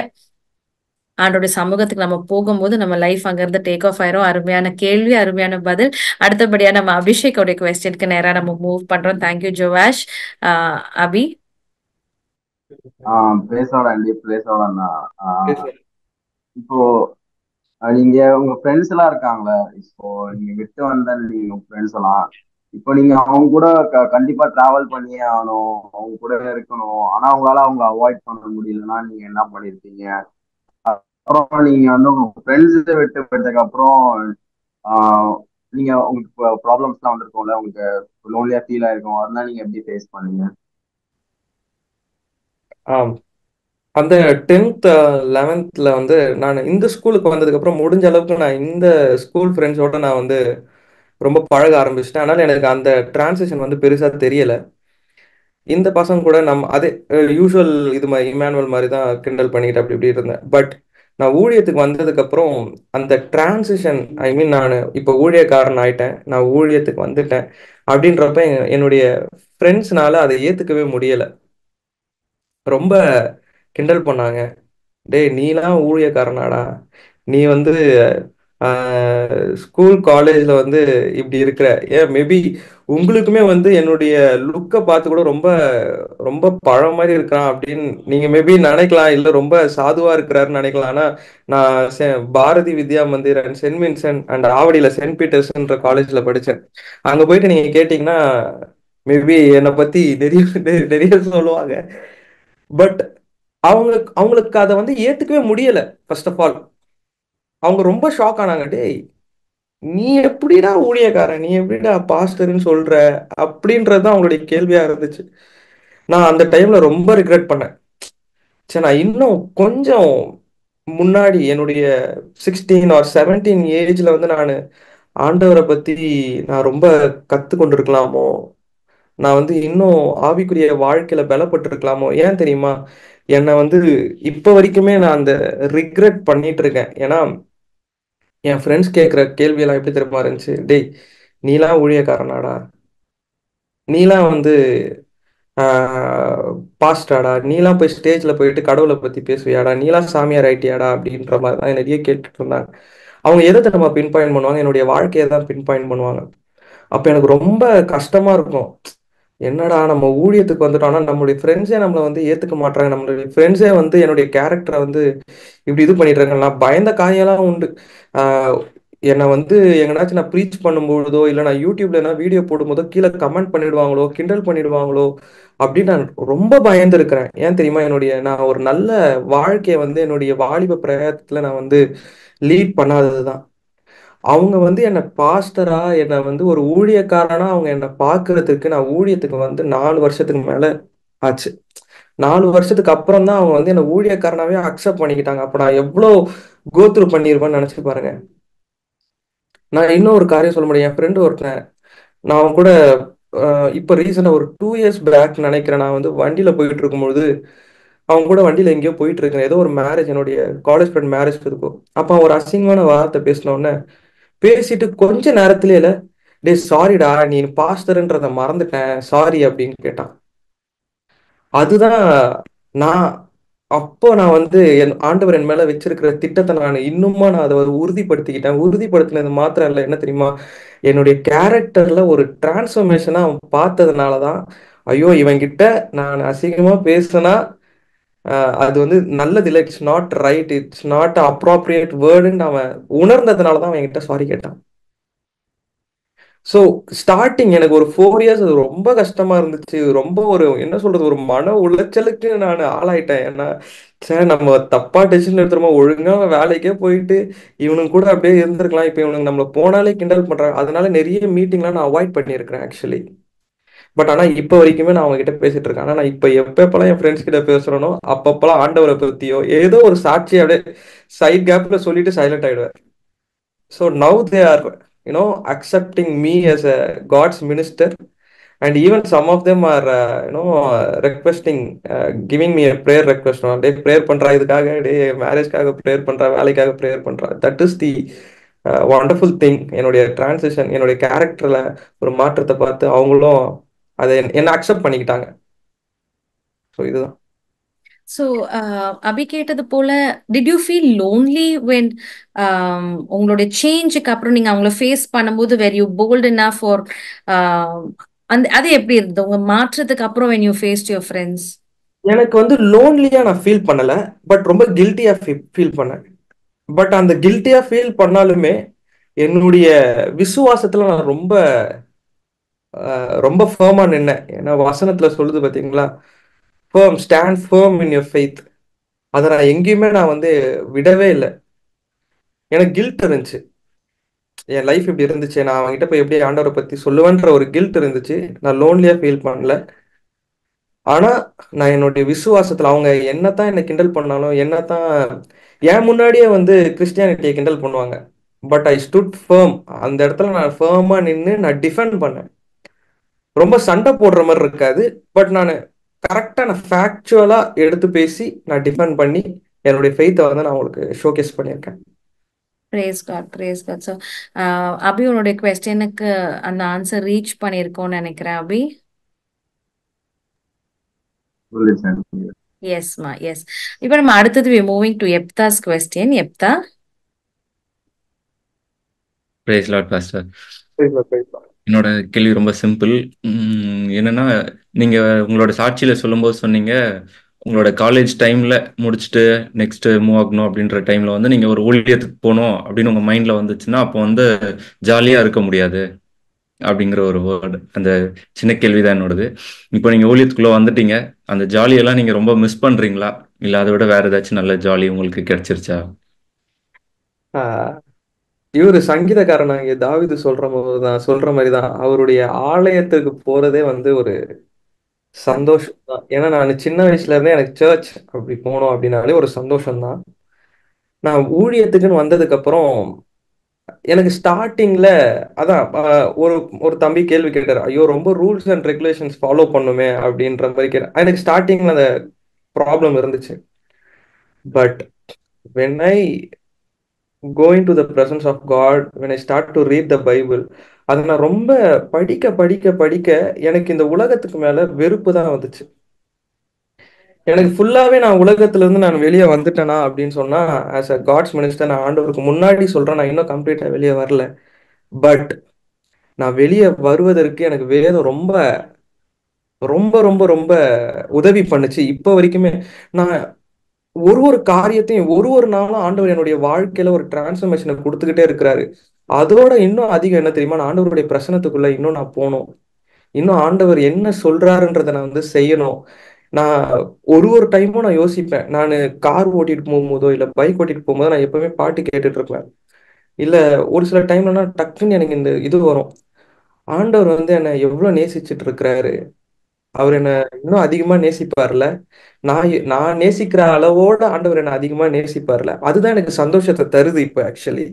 ஆண்டோட சமூகத்துக்கு நம்ம போகும்போது நம்ம லைஃப் அங்க இருந்து டேக் ஆஃப் ஆயிரும் அருமையான கேள்வி அருமையான பதில் அடுத்தபடியா நம்ம அபிஷேக்கோடைய கொஸ்டினுக்கு நேரா நம்ம மூவ் பண்றோம் தேங்க்யூ ஜோவாஷ் ஆஹ் அபி ప్లేసోడ అండి ప్లేసోడ అన్న ఆ, இப்போ அஹ், நீங்க உங்க ஃப்ரெண்ட்ஸ் எல்லாம் இருக்காங்களே இப்போ நீங்க விட்டு வந்த நீங்க ஃப்ரெண்ட்ஸ் எல்லாம் இப்போ நீங்க அவங்க கூட க- கண்டிப்பா டிராவல் பண்ணியே ஆகணும் அவங்க கூட இருக்கணும் ஆனா அவங்களால அவங்க அவாய்ட் பண்ண முடியலன்னா நீங்க என்ன பண்ணிருப்பீங்க அப்புறம் நீங்க வந்து உங்க ஃப்ரெண்ட்ஸ் விட்டு போயிட்டதுக்கு அப்புறம் ஆஹ், நீங்க உங்களுக்கு ப்ராப்ளம்ஸ்லாம் வந்திருக்கும்ல உங்களுக்கு லோன்லியா ஃபீல் ஆயிருக்கும் அதெல்லாம் நீங்க எப்படி ஃபேஸ் பண்ணீங்க ஆம் அந்த டென்த் லெவன்த்தில் வந்து நான் இந்த ஸ்கூலுக்கு வந்ததுக்கப்புறம் முடிஞ்ச அளவுக்கு நான் இந்த ஸ்கூல் ஃப்ரெண்ட்ஸோட நான் வந்து ரொம்ப பழக ஆரம்பிச்சிட்டேன் அதனால எனக்கு அந்த டிரான்சிஷன் வந்து பெருசாக தெரியலை இந்த பசங்க கூட நம்ம அதே யூஷுவல் இது மாதிரி இமானுவல் மாதிரி தான் கிண்டல் பண்ணிட்டு அப்படி இப்படி இருந்தேன் பட் நான் ஊழியத்துக்கு வந்ததுக்கப்புறம் அந்த டிரான்சிஷன் ஐ மீன் நான் இப்போ ஊழியக்காரன் ஆயிட்டேன் நான் ஊழியத்துக்கு வந்துட்டேன் அப்படின்றப்ப எ- என்னுடைய ஃப்ரெண்ட்ஸ்னால அதை ஏற்றுக்கவே முடியலை ரொம்ப கிண்டல் பண்ணாங்க டேய் நீலாம் ஊழியக்காரனாடா நீ வந்து ஸ்கூல் காலேஜில் வந்து இப்படி இருக்கிற ஏன் மேபி உங்களுக்குமே வந்து என்னுடைய லுக்கை பார்த்து கூட ரொம்ப ரொம்ப பழம் மாதிரி இருக்கிறான் அப்படின்னு நீங்கள் மேபி நினைக்கலாம் இல்லை ரொம்ப சாதுவாக இருக்கிறாருன்னு நினைக்கலாம் ஆனால் நான் செ- Bharathi Vidya Mandir and saint Vincent and ஆவடியில் சென்ட் பீட்டர்ஸ்ன்ற காலேஜில் படித்தேன் அங்கே போயிட்டு நீங்கள் கேட்டிங்கன்னா மேபி என்னை பற்றி நிறைய நிறைய நிறைய சொல்லுவாங்க பட் அவங்க அவங்களுக்கு அதை வந்து ஏத்துக்கவே முடியல ஃபர்ஸ்ட் ஆஃப் ஆல் அவங்க ரொம்ப ஷாக் ஆனாங்க டேய் நீ எப்படிடா ஊழியக்காரன் நீ எப்படிடா பாஸ்டர்னு சொல்ற அப்படின்றது தான் அவங்களுடைய கேள்வியா இருந்துச்சு நான் அந்த டைம்ல ரொம்ப ரிக்ரெட் பண்ணேன் சரி நான் இன்னும் கொஞ்சம் முன்னாடி என்னுடைய சிக்ஸ்டீன் ஆர் செவன்டீன் ஏஜ்ல வந்து நான் ஆண்டவரை பத்தி நான் ரொம்ப கத்து கொண்டிருக்கலாமோ நான் வந்து இன்னும் ஆவிக்குரிய வாழ்க்கையில பலப்பட்டிருக்கலாமோ ஏன் தெரியுமா என்னை வந்து இப்ப வரைக்குமே நான் அந்த ரிக்ரெட் பண்ணிட்டு இருக்கேன் ஏன்னா என் ஃப்ரெண்ட்ஸ் கேட்குற கேள்வியெல்லாம் எப்படி தெரியுமா இருந்துச்சு டேய் நீலாம் ஊழியக்காரனாடா நீலாம் வந்து பாஸ்டாடா நீலாம் போய் ஸ்டேஜ்ல போயிட்டு கடவுளை பத்தி பேசுவியாடா நீலாம் சாமியார் ஆயிட்டியாடா அப்படின்ற மாதிரி தான் நிறைய கேட்டுட்டு இருந்தாங்க அவங்க எதை நம்ம பின் பாயிண்ட் பண்ணுவாங்க என்னுடைய வாழ்க்கையை தான் பின் பாயிண்ட் பண்ணுவாங்க அப்ப எனக்கு ரொம்ப கஷ்டமா இருக்கும் என்னடா நம்ம ஊழியத்துக்கு வந்துட்டோம்னா நம்மளுடைய ஃப்ரெண்ட்ஸே நம்மளை வந்து ஏத்துக்க மாட்டாங்க நம்மளுடைய ஃப்ரெண்ட்ஸே வந்து என்னுடைய கேரக்டரை வந்து இப்படி இது பண்ணிடுறாங்க நான் பயந்த காரியெல்லாம் உண்டு ஆஹ் என்னை வந்து எங்கனாச்சும் நான் ப்ரீச் பண்ணும்பொழுதோ இல்லை நான் யூடியூப்ல என்ன வீடியோ போடும்போதோ கீழே கமெண்ட் பண்ணிடுவாங்களோ கிண்டல் பண்ணிடுவாங்களோ அப்படின்னு நான் ரொம்ப பயந்து இருக்கிறேன் ஏன் தெரியுமா என்னுடைய நான் ஒரு நல்ல வாழ்க்கையை வந்து என்னுடைய வாலிப பிரயத்துல நான் வந்து லீட் பண்ணாதது தான் அவங்க வந்து என்னை பாஸ்டரா என்னை வந்து ஒரு ஊழியக்காரனா அவங்க என்னை பார்க்கறதுக்கு நான் ஊழியத்துக்கு வந்து நாலு வருஷத்துக்கு மேல ஆச்சு நாலு வருஷத்துக்கு அப்புறம் தான் அவங்க வந்து என்னை ஊழியக்காரனாவே அக்செப்ட் பண்ணிக்கிட்டாங்க அப்ப நான் எவ்வளோ கோத்ரூ பண்ணியிருப்பேன்னு நினைச்சு பாருங்க நான் இன்னும் ஒரு காரியம் சொல்ல முடியும் என் ஃப்ரெண்டு ஒருத்தன் நான் அவன் கூட அஹ், இப்போ ரீசெண்டாக ஒரு டூ இயர்ஸ் பேக் நினைக்கிறேன் நான் வந்து வண்டியில போயிட்டு இருக்கும்பொழுது அவன் கூட வண்டியில எங்கேயோ போயிட்டு இருக்கேன் ஏதோ ஒரு மேரேஜ் என்னுடைய காலேஜ் ஃப்ரெண்ட் மேரேஜ் இருக்கும் அப்போ அவன் ஒரு அசிங்கமான வார்த்தை பேசின உடனே பேசிட்டு கொஞ்ச நேரத்திலே இல்ல டேய் சாரிடா நீ பாஸ்டர்ன்றத மறந்துட்டேன் சாரி அப்படின்னு கேட்டான் அதுதான் நான் அப்போ நான் வந்து என் ஆண்டவர் என் மேல வச்சிருக்கிற திட்டத்தை நான் இன்னுமா நான் அதை ஒரு உறுதிப்படுத்திக்கிட்டேன் உறுதிப்படுத்தினது மாத்திரம் இல்லை என்ன தெரியுமா என்னுடைய கேரக்டர்ல ஒரு டிரான்ஸ்ஃபர்மேஷனா அவன் பார்த்ததுனால தான் ஐயோ இவன்கிட்ட நான் அசிங்கமா பேசினா ஆஹ் அது வந்து நல்லது இல்லை it's not right it's not appropriate வேர்டுன்னு அவன் உணர்ந்ததுனால தான் அவன் என்கிட்ட சாரி கேட்டான் ஸோ ஸ்டார்டிங் எனக்கு ஒரு ஃபோர் இயர்ஸ் அது ரொம்ப கஷ்டமா இருந்துச்சு ரொம்ப ஒரு என்ன சொல்றது ஒரு மன உளைச்சலுக்கு நான் ஆளாயிட்டேன் ஏன்னா சரி நம்ம தப்பா டெசிஷன் எடுத்துருமோ ஒழுங்கா வேலைக்கே போயிட்டு இவனுங்க கூட அப்படியே இருந்திருக்கலாம் இப்போ இவனுங்க நம்மள போனாலே கிண்டல் பண்றாங்க அதனால நிறைய மீட்டிங்லாம் நான் அவாய்ட் பண்ணியிருக்கிறேன் ஆக்சுவலி பட் ஆனா இப்போ வரைக்குமே நான் அவங்க கிட்ட பேசிட்டு இருக்கேன் ஆனா நான் இப்போ எப்பப்பெல்லாம் என் ஃப்ரெண்ட்ஸ் கிட்ட பேசுறேனோ அப்பப்பெல்லாம் ஆண்டவரை பத்தியோ ஏதோ ஒரு சாட்சி அப்படியே சைட் கேப்ல சொல்லிட்டு சைலண்ட் ஆயிடுவேன் So now they are, you know, accepting me as a God's minister, and even some of them are, uh, you know, uh, requesting, uh, giving me a prayer request. They prayer பண்றா இதுக்காக they மேரேஜ்க்காக prayer பண்றா வேலைக்காக prayer பண்றா that is the wonderful thing என்னுடைய transition என்னுடைய கேரக்டர்ல ஒரு மாற்றத்தை பார்த்து அவங்களும் அதை என்ன அக்செப்ட் பண்ணிக்கிட்டாங்க ஸோ இதுதான் ஸோ அபி கேட்டது போல did you feel lonely when உங்களுடைய சேஞ்சுக்கு அப்புறம் நீங்க அவங்கள ஃபேஸ் பண்ணும்போது were you bold enough for அந்த அது எப்படி இருந்தது உங்க மாற்றத்துக்கு அப்புறம் when you faced your friends எனக்கு வந்து லோன்லியா நான் ஃபீல் பண்ணல பட் ரொம்ப கில்ட்டியா ஃபீல் பண்ணேன் பட் அந்த கில்ட்டியா ஃபீல் பண்ணாலுமே என்னுடைய விசுவாசத்துல நான் ரொம்ப ஆஹ் ரொம்ப ஃபேமா நின்னேன் ஏன்னா வசனத்துல சொல்லுது பாத்தீங்களா firm stand firm in your faith அதை நான் எங்கேயுமே நான் வந்து விடவே இல்லை எனக்கு கில்ட் இருந்துச்சு என் லைஃப் இப்படி இருந்துச்சு நான் அவங்ககிட்ட போய் எப்படி ஆண்டவரை பத்தி சொல்லுவேன்ற ஒரு கில்ட் இருந்துச்சு நான் லோன்லியா ஃபீல் பண்ணல ஆனா நான் என்னுடைய விசுவாசத்துல அவங்க என்னத்தான் என்னை கிண்டல் பண்ணாலும் என்னத்தான் என் முன்னாடியே வந்து கிறிஸ்டியானிட்டியை கிண்டல் பண்ணுவாங்க பட் ஐ ஸ்டுட் ஃபேம் அந்த இடத்துல நான் ஃபேமா நின்று நான் டிஃபெண்ட் பண்ணேன் ரொம்ப சண்டை போடுற மாதிரி இருக்காது பட் நான் கரெக்டாக நான் ஃபேக்சுவலா எடுத்து பேசி நான் டிஃபெண்ட் பண்ணி என்னுடைய ஃபெய்த்தை வந்து நான் உங்களுக்கு ஷோகேஸ் பண்ணியிருக்கேன் praise God praise God so அபி உன்னுடைய கொஸ்டினுக்கு அந்த ஆன்சர் ரீச் பண்ணியிருக்கோம்னு நினைக்கிறேன் அபி சொல்லிச்சேன் எஸ்மா எஸ் இப்போ நம்ம அடுத்தது வி மூவிங் டு எப்தாஸ் கொஸ்டின் எப்தா பிரைஸ் லாட் பாஸ்டர் பேசலாம், பேசலாம். என்னோட கேள்வி ரொம்ப சிம்பிள் என்னன்னா நீங்க உங்களோட சாட்சியில சொல்லும்போது சொன்னீங்க உங்களோட காலேஜ் டைம்ல முடிச்சுட்டு நெக்ஸ்ட் மூவ் ஆகணும் அப்படின்ற டைம்ல வந்து நீங்க ஒரு ஊழியத்துக்கு போகணும் அப்படின்னு உங்க மைண்ட்ல வந்துச்சுன்னா அப்போ வந்து ஜாலியா இருக்க முடியாது அப்படிங்கிற ஒரு வேர்டு அந்த சின்ன கேள்விதான் என்னோடது இப்போ நீங்க ஊழியத்துக்குள்ள வந்துட்டீங்க அந்த ஜாலியெல்லாம் நீங்க ரொம்ப மிஸ் பண்றீங்களா இல்ல அதை விட வேற ஏதாச்சும் நல்ல ஜாலி உங்களுக்கு கிடைச்சிருச்சா ஆஹ் இவரு சங்கீதக்காரன் இங்க தாவீது சொல்ற போதுதான் சொல்ற மாதிரிதான் அவருடைய ஆலயத்துக்கு போறதே வந்து ஒரு சந்தோஷம் தான் ஏன்னா நான் சின்ன வயசுல இருந்தே எனக்கு சர்ச் அப்படி போனோம் அப்படின்னாலே ஒரு சந்தோஷம் தான் நான் ஊழியத்துக்குன்னு வந்ததுக்கு அப்புறம் எனக்கு ஸ்டார்டிங்ல அதான் ஆஹ் ஒரு ஒரு தம்பி கேள்வி கேட்டாரு ஐயோ ரொம்ப ரூல்ஸ் அண்ட் ரெகுலேஷன்ஸ் ஃபாலோ பண்ணுமே அப்படின்ற மாதிரி கேட்டேன் எனக்கு ஸ்டார்டிங்ல அந்த ப்ராப்ளம் இருந்துச்சு but when I going to the presence of God when I start to read the Bible அதை நான் ரொம்ப படிக்க படிக்க படிக்க எனக்கு இந்த உலகத்துக்கு மேல வெறுப்பு தான் வந்துச்சு எனக்கு ஃபுல்லாவே நான் உலகத்துல இருந்து நான் வெளியே வந்துட்டேனா அப்படின்னு சொன்னா ஆஸ் அ காட்ஸ் மினிஸ்டர் நான் ஆண்டவருக்கு முன்னாடி சொல்றேன் நான் இன்னும் கம்ப்ளீட்டா வெளியே வரல பட் நான் வெளியே வருவதற்கு எனக்கு வேதம் ரொம்ப ரொம்ப ரொம்ப ரொம்ப உதவி பண்ணுச்சு இப்போ வரைக்குமே நான் ஒரு ஒரு காரியத்தையும் ஒரு ஒரு நாளும் ஆண்டவர் என்னுடைய வாழ்க்கையில ஒரு டிரான்ஸ்ஃபர்மேஷனை கொடுத்துக்கிட்டே இருக்கிறாரு அதோட இன்னும் அதிகம் என்ன தெரியுமா நான் ஆண்டவருடைய பிரசனத்துக்குள்ள இன்னும் நான் போகணும் இன்னும் ஆண்டவர் என்ன சொல்றாருன்றத நான் வந்து செய்யணும் நான் ஒரு ஒரு டைமும் நான் யோசிப்பேன் நான் கார் ஓட்டிட்டு போகும்போதோ இல்ல பைக் ஓட்டிட்டு போகும்போதோ நான் எப்பவுமே பாட்டு கேட்டுட்டு இருப்பேன் இல்ல ஒரு சில டைம்லனா டக்குன்னு எனக்கு இந்த இது வரும் ஆண்டவர் வந்து என்னை எவ்வளவு நேசிச்சிட்டு இருக்கிறாரு அவர் என்ன இன்னும் அதிகமா நேசிப்பார்ல நான் எ- நான் நேசிக்கிற அளவோட ஆண்டவர் என்ன அதிகமா நேசிப்பார்ல அதுதான் எனக்கு சந்தோஷத்தை தருது இப்போ ஆக்சுவலி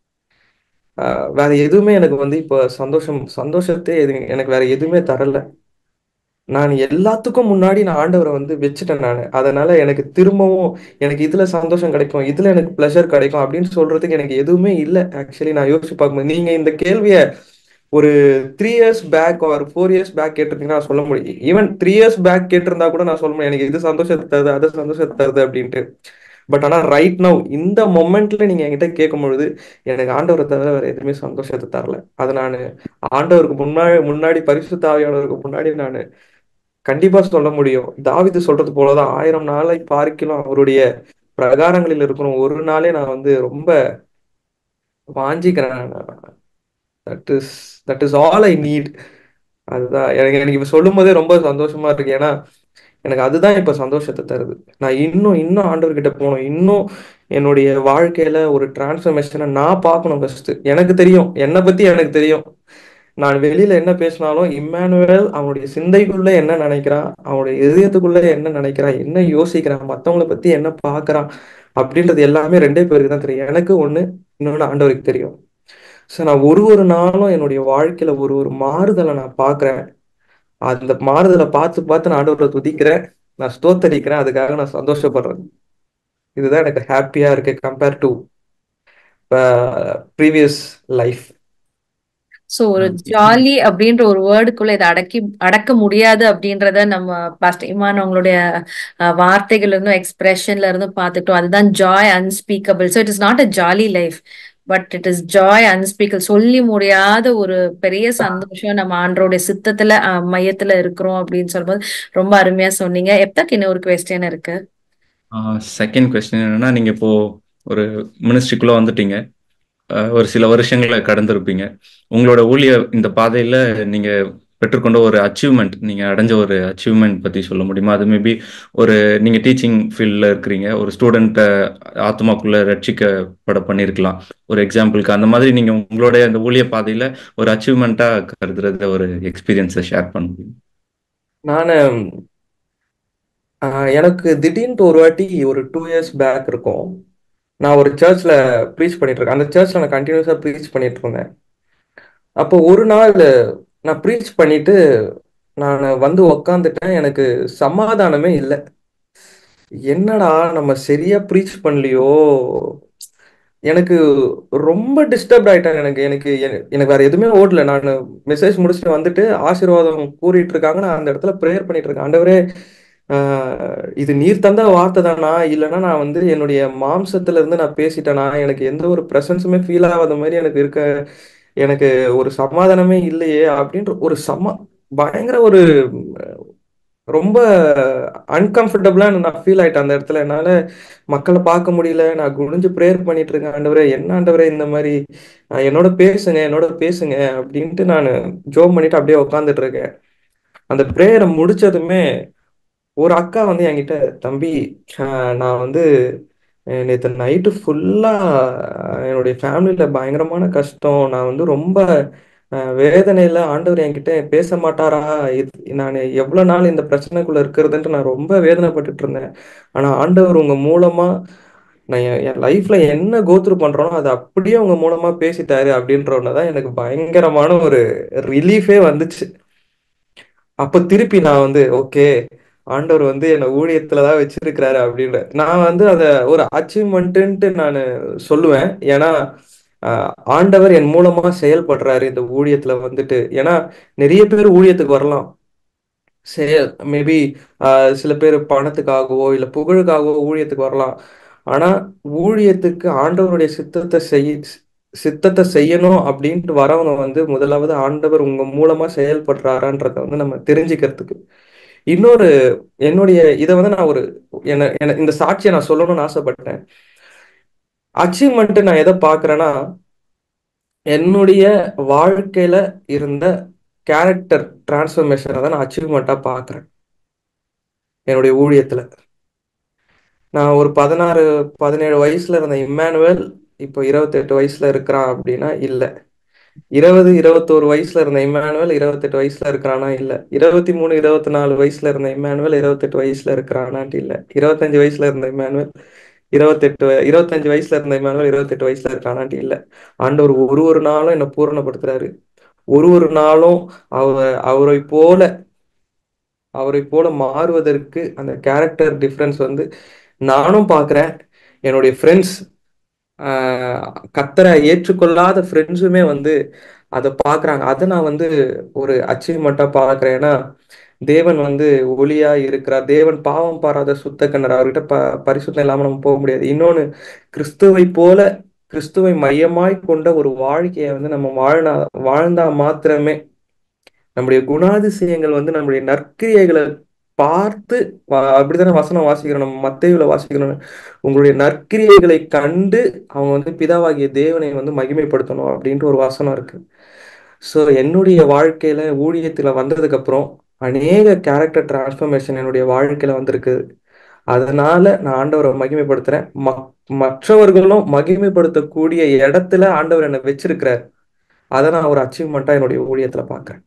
வேற எதுவுமே எனக்கு வந்து இப்போ சந்தோஷம் சந்தோஷத்தை எது எனக்கு வேற எதுவுமே தரல நான் எல்லாத்துக்கும் முன்னாடி நான் ஆண்டவரை வந்து வச்சுட்டேன் நான் அதனால எனக்கு திரும்பவும் எனக்கு இதுல சந்தோஷம் கிடைக்கும் இதுல எனக்கு ப்ளஷர் கிடைக்கும் அப்படின்னு சொல்றதுக்கு எனக்கு எதுவுமே இல்லை ஆக்சுவலி நான் யோசிச்சு பார்க்கும்போது நீங்க இந்த கேள்விய ஒரு த்ரீ இயர்ஸ் பேக் ஒரு ஃபோர் இயர்ஸ் பேக் கேட்டிருந்தீங்கன்னா நான் சொல்ல முடியும் ஈவன் த்ரீ இயர்ஸ் பேக் கேட்டிருந்தா கூட நான் சொல்ல முடியும் எனக்கு இது சந்தோஷத்தை தருது அது சந்தோஷத்தை தருது அப்படின்ட்டு பட் ஆனா ரைட் நவ் இந்த மொமெண்ட்ல நீங்க என்கிட்ட கேட்கும் பொழுது எனக்கு ஆண்டவரை தவிர வேற எதுவுமே சந்தோஷத்தை தரல அதை நான் ஆண்டவருக்கு முன்னாடி முன்னாடி பரிசுத்த ஆவியானவருக்கு முன்னாடி நான் கண்டிப்பா சொல்ல முடியும் தாவீது சொல்றது போலதான் ஆயிரம் நாளை பார்க்கிலும் அவருடைய பிரகாரங்களில் இருக்கிற ஒரு நாளே நான் வந்து ரொம்ப வாஞ்சிக்கிறேன் that is that is all I need அதுதான் எனக்கு எனக்கு இப்ப சொல்லும் போதே ரொம்ப சந்தோஷமா இருக்கு ஏன்னா எனக்கு அதுதான் இப்ப சந்தோஷத்தை தருது நான் இன்னும் இன்னும் ஆண்டவர்கிட்ட போகணும் இன்னும் என்னுடைய வாழ்க்கையில ஒரு டிரான்ஸ்ஃபர்மேஷனை நான் பார்க்கணும் ஃபர்ஸ்ட் எனக்கு தெரியும் என்னை பத்தி எனக்கு தெரியும் நான் வெளியில என்ன பேசினாலும் இம்மானுவேல் அவனுடைய சிந்தைக்குள்ள என்ன நினைக்கிறான் அவனுடைய இதயத்துக்குள்ள என்ன நினைக்கிறான் என்ன யோசிக்கிறான் மத்தவங்கள பத்தி என்ன பார்க்கறான் அப்படின்றது எல்லாமே ரெண்டே பேருக்கு தான் தெரியும் எனக்கு ஒண்ணு இன்னொன்னு ஆண்டவருக்கு தெரியும் ஸோ நான் ஒரு ஒரு நாளும் என்னுடைய வாழ்க்கையில ஒரு ஒரு மாறுதலை நான் பார்க்கறேன் அந்த மாறுதலை பார்த்து பார்த்து நான் ஆண்டவரை துதிக்கிறேன் நான் ஸ்தோத்தரிக்கிறேன் அதுக்காக நான் சந்தோஷப்படுறேன் இதுதான் எனக்கு ஹாப்பியா இருக்கு compare to previous life so ஒரு ஜாலி அப்படின்ற ஒரு வேர்டுக்குள்ள இதை அடக்கி அடக்க முடியாது அப்படின்றத நம்ம பாஸ்ட் இமான் அவங்களுடைய அஹ், வார்த்தைகள்ல இருந்தும் எக்ஸ்பிரஷன்ல இருந்தும் பார்த்துட்டோம் அதுதான் joy unspeakable so it is not a jolly life but it is joy unspeakable சொல்லி முடியாத ஒரு பெரிய சந்தோஷம் நம்ம ஆண்டரோடைய சித்தத்துல அஹ், மையத்துல இருக்கிறோம் அப்படின்னு சொல்லும்போது ரொம்ப அருமையா சொன்னீங்க எப்தக்கு இன்னும் ஒரு கொஸ்டின் இருக்கு செகண்ட் கொஸ்டின் என்னன்னா நீங்க இப்போ ஒரு மினிஸ்ட்ரிக்குள்ள வந்துட்டீங்க அஹ் ஒரு சில வருஷங்களை கடந்திருப்பீங்க உங்களோட ஊழிய இந்த பாதையில நீங்க பெற்றுக்கொண்ட ஒரு அச்சீவ்மெண்ட் நீங்க அடைஞ்ச ஒரு அச்சீவ்மெண்ட் பத்தி சொல்ல முடியுமா அது மேபி ஒரு நீங்க டீச்சிங் ஃபீல்டில் இருக்கிறீங்க ஒரு ஸ்டூடெண்ட்டை ஆத்மாக்குள்ள ரட்சிக்கப்பட பண்ணியிருக்கலாம் ஒரு எக்ஸாம்பிளுக்கு அந்த மாதிரி நீங்க உங்களுடைய அந்த ஊழிய பாதையில ஒரு அச்சீவ்மெண்ட்டா கருதுறத ஒரு எக்ஸ்பீரியன்ஸை ஷேர் பண்ண முடியும் நான் எனக்கு திடீர்னு ஒரு வாட்டி ஒரு டூ இயர்ஸ் பேக் இருக்கும் நான் ஒரு சர்ச்சில் ப்ரீச் பண்ணிட்டு இருக்கேன் அந்த சர்ச்சில் நான் கண்டினியூஸாக ப்ரீச் பண்ணிட்டு இருந்தேன் அப்போ ஒரு நாள் நான் ப்ரீச் பண்ணிட்டு நான் வந்து உக்காந்துட்டேன் எனக்கு சமாதானமே இல்லை என்னடா நம்ம சரியா ப்ரீச் பண்ணலையோ எனக்கு ரொம்ப டிஸ்டர்ப் ஆயிட்டேன் எனக்கு எனக்கு என- எனக்கு வேற எதுவுமே ஓடல நான் மெசேஜ் முடிச்சுட்டு வந்துட்டு ஆசீர்வாதம் கூறிட்டு இருக்காங்க நான் அந்த இடத்துல ப்ரேயர் பண்ணிட்டு இருக்கேன் ஆண்டவரே ஆஹ் இது நீர் தந்த வார்த்தை தானா இல்லைன்னா நான் வந்து என்னுடைய மாம்சத்துல இருந்து நான் பேசிட்டேனா எனக்கு எந்த ஒரு ப்ரெசன்ஸுமே ஃபீல் ஆகாத மாதிரி எனக்கு இருக்க எனக்கு ஒரு சமாதானமே இல்லையே அப்படின்ற ஒரு சம பயங்கர ஒரு ரொம்ப அன்கம்ஃபர்டபுளா நான் ஃபீல் ஆயிட்டேன் அந்த இடத்துல என்னால மக்களை பார்க்க முடியல நான் குனிஞ்சு ப்ரேயர் பண்ணிட்டு இருக்கேன் ஆண்டவரே என்ன ஆண்டவரே இந்த மாதிரி அஹ் என்னோட பேசுங்க என்னோட பேசுங்க அப்படின்ட்டு நான் ஜோம் பண்ணிட்டு அப்படியே உட்காந்துட்டு இருக்கேன் அந்த ப்ரேயரை முடிச்சதுமே ஒரு அக்கா வந்து என்கிட்ட தம்பி அஹ் நான் வந்து அஹ் நேத்து நைட்டு ஃபுல்லா என்னுடைய ஃபேமிலியில பயங்கரமான கஷ்டம் நான் வந்து ரொம்ப அஹ் வேதனையில ஆண்டவர் என்கிட்ட பேச மாட்டாரா இது நான் எவ்வளவு நாள் இந்த பிரச்சனைக்குள்ள இருக்கிறதுன்ட்டு நான் ரொம்ப வேதனைப்பட்டுட்டு இருந்தேன் ஆனா ஆண்டவர் உங்க மூலமா நான் என் என் லைஃப்ல என்ன கோத்ரூ பண்றேனோ அதை அப்படியே உங்க மூலமா பேசிட்டாரு அப்படின்ற ஒண்ணுதான் எனக்கு பயங்கரமான ஒரு ரிலீஃபே வந்துச்சு அப்ப திருப்பி நான் வந்து ஓகே ஆண்டவர் வந்து என்னை ஊழியத்துல தான் வச்சிருக்கிறாரு அப்படின்ற நான் வந்து அதை ஒரு அச்சீவ்மெண்ட்டுன்ட்டு நான் சொல்லுவேன் ஏன்னா ஆஹ், ஆண்டவர் என் மூலமா செயல்படுறாரு இந்த ஊழியத்துல வந்துட்டு ஏன்னா நிறைய பேர் ஊழியத்துக்கு வரலாம் சரி மேபி சில பேர் பணத்துக்காகவோ இல்ல புகழுக்காகவோ ஊழியத்துக்கு வரலாம் ஆனா ஊழியத்துக்கு ஆண்டவருடைய சித்தத்தை செய் சித்தத்தை செய்யணும் அப்படின்ட்டு வரவங்க வந்து முதலாவது ஆண்டவர் உங்க மூலமா செயல்படுறாரான்றத வந்து நம்ம தெரிஞ்சுக்கிறதுக்கு இன்னொரு என்னுடைய இதை வந்து நான் ஒரு என்ன என்ன- இந்த சாட்சியை நான் சொல்லணும்னு ஆசைப்பட்டேன் அச்சீவ்மெண்ட் நான் எதை பார்க்கறேன்னா என்னுடைய வாழ்க்கையில இருந்த கேரக்டர் டிரான்ஸ்ஃபர்மேஷனை தான் நான் அச்சீவ்மெண்ட்டா பார்க்கறேன் என்னுடைய ஊழியத்துல நான் ஒரு பதினாறு பதினேழு வயசுல இருந்த இம்மானுவேல் இப்போ இருபத்தெட்டு வயசுல இருக்கிறான் அப்படின்னா இல்ல இருபது இருபத்தோரு வயசுல இருந்த இம்மானுவேல் இருபத்தெட்டு வயசுல இருக்கிறானா இல்ல இருபத்தி மூணு இருபத்தி நாலு வயசுல இருந்த இம்மானுவேல் இருபத்தெட்டு வயசுல இருக்கிறானான்ட்டு இல்ல இருபத்தஞ்சு வயசுல இருந்த இம்மானுவேல் இருபத்தெட்டு வ- இருபத்தஞ்சு வயசுல இருந்த இம்மானுவேல் இருபத்தெட்டு வயசுல இருக்கிறானான்ட்டு இல்ல ஆண்டவர் ஒரு ஒரு நாளும் என்னை பூரணப்படுத்துறாரு ஒரு ஒரு நாளும் அவர் அவரை போல அவரை போல மாறுவதற்கு அந்த கேரக்டர் டிஃப்ரென்ஸ் வந்து நானும் பார்க்குறேன் என்னுடைய ஃப்ரெண்ட்ஸ் கத்தரை ஏற்றுக்கொள்ளாத ஃப்ரெண்ட்ஸுமே வந்து அதை பார்க்குறாங்க அதை நான் வந்து ஒரு அச்சீவ்மெண்ட்டாக பார்க்குறேன் ஏன்னா தேவன் வந்து ஒளியா இருக்கிறார் தேவன் பாவம் பாராத சுத்த கண்ணர் அவர்கிட்ட ப பரிசுத்தம் இல்லாமல் நம்ம போக முடியாது இன்னொன்று கிறிஸ்துவை போல கிறிஸ்துவை மையமாய் கொண்ட ஒரு வாழ்க்கையை வந்து நம்ம வாழ்னா வாழ்ந்தா மாத்திரமே நம்முடைய குணாதிசயங்கள் வந்து நம்முடைய நற்கிரியைகளை பார்த்து வ- அப்படித்தானே வசனம் வாசிக்கிறோம் நம்ம மத்தேயுல வாசிக்கிறோம் உங்களுடைய நற்கிரியைகளை கண்டு அவங்க வந்து பிதாவாகிய தேவனை வந்து மகிமைப்படுத்தணும் அப்படின்ட்டு ஒரு வசனம் இருக்கு ஸோ என்னுடைய வாழ்க்கையில ஊழியத்துல வந்ததுக்கு அப்புறம் அநேக கேரக்டர் டிரான்ஸ்ஃபர்மேஷன் என்னுடைய வாழ்க்கையில வந்திருக்கு அதனால நான் ஆண்டவரை மகிமைப்படுத்துறேன் ம- மற்றவர்களும் மகிமைப்படுத்தக்கூடிய இடத்துல ஆண்டவர் என்னை வச்சிருக்கிறார் அதை நான் ஒரு அச்சீவ்மெண்ட்டா என்னுடைய ஊழியத்துல பார்க்கறேன்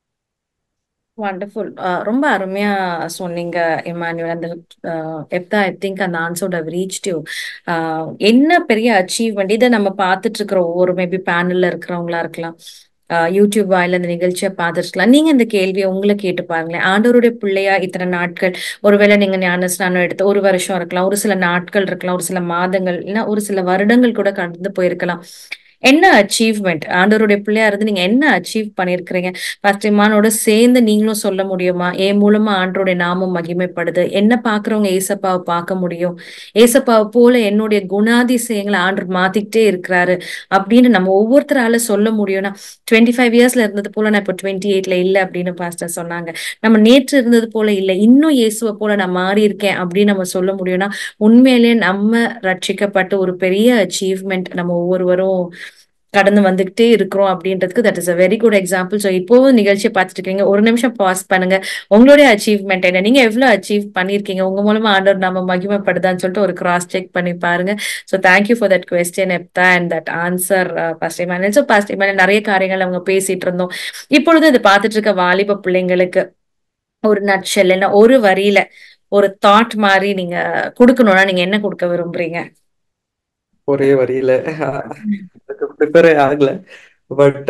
வண்டர்ஃபுல் ரொம்ப அருமையா சொன்னீங்க இமானுவல் அந்த எப்தா ஐ திங்க் அந்த ஆன்சர் ஹவ் ரீச் யூ என்ன பெரிய அச்சீவ்மெண்ட் இதை நம்ம பார்த்துட்டு இருக்கிற ஒவ்வொரு மேபி பேனல்ல இருக்கிறவங்களா இருக்கலாம் ஆஹ் யூடியூப் வாயில இந்த நிகழ்ச்சியை பார்த்துருக்கலாம் நீங்க இந்த கேள்வியை உங்களை கேட்டு பாருங்களேன் ஆண்டவருடைய பிள்ளையா இத்தனை நாட்கள் ஒருவேளை நீங்க ஞானஸ்நானம் எடுத்து ஒரு வருஷம் இருக்கலாம் ஒரு சில நாட்கள் இருக்கலாம் ஒரு சில மாதங்கள் இல்லைன்னா ஒரு சில வருடங்கள் கூட கடந்து போயிருக்கலாம் என்ன அச்சீவ்மெண்ட் ஆண்டவருடைய பிள்ளையா இருந்து நீங்க என்ன அச்சீவ் பண்ணிருக்கிறீங்க ஃபர்ஸ்ட் இமானோட சேர்ந்து நீங்களும் சொல்ல முடியுமா என் மூலமா ஆண்டருடைய நாமம் மகிமைப்படுது என்ன பாக்குறவங்க ஏசப்பாவை பார்க்க முடியும் ஏசப்பாவை போல என்னுடைய குணாதிசயங்களை ஆண்டர் மாத்திக்கிட்டே இருக்கிறாரு அப்படின்னு நம்ம ஒவ்வொருத்தரால சொல்ல முடியும்னா டுவெண்ட்டி ஃபைவ் இயர்ஸ்ல இருந்தது போல நான் இப்போ டுவெண்ட்டி எயிட்ல இல்ல அப்படின்னு பாஸ்டர் சொன்னாங்க நம்ம நேற்று இருந்தது போல இல்ல இன்னும் இயேசுவை போல நான் மாறி இருக்கேன் அப்படின்னு நம்ம சொல்ல முடியும்னா உண்மையிலேயே நம்ம ரட்சிக்கப்பட்ட ஒரு பெரிய அச்சீவ்மெண்ட் நம்ம ஒவ்வொருவரும் கடந்து வந்துகிட்டே இருக்கிறோம் அப்படின்றதுக்கு that is a very good example so இப்போவும் நிகழ்ச்சியை பார்த்துட்டு இருக்கீங்க ஒரு நிமிஷம் பாஸ் பண்ணுங்க உங்களுடைய அச்சீவ்மெண்ட் என்ன நீங்க எவ்வளவு அச்சீவ் பண்ணிருக்கீங்க உங்க மூலமா ஆண்டவர் நம்ம மகிமைப்படுதான்னு சொல்லிட்டு ஒரு கிராஸ் செக் பண்ணி பாருங்க so thank you for that question எப்தா and that answer pastor Emmanuel so pastor Emmanuel நிறைய காரியங்கள் அவங்க பேசிட்டு இருந்தோம் இப்பொழுது இதை பார்த்துட்டு இருக்க வாலிப பிள்ளைங்களுக்கு ஒரு நட்ஷல் என்ன ஒரு வரியில ஒரு தாட் மாதிரி நீங்க கொடுக்கணும்னா நீங்க என்ன கொடுக்க விரும்புறீங்க ஒரே வரியில ப்ரிப்பேரே ஆகல பட்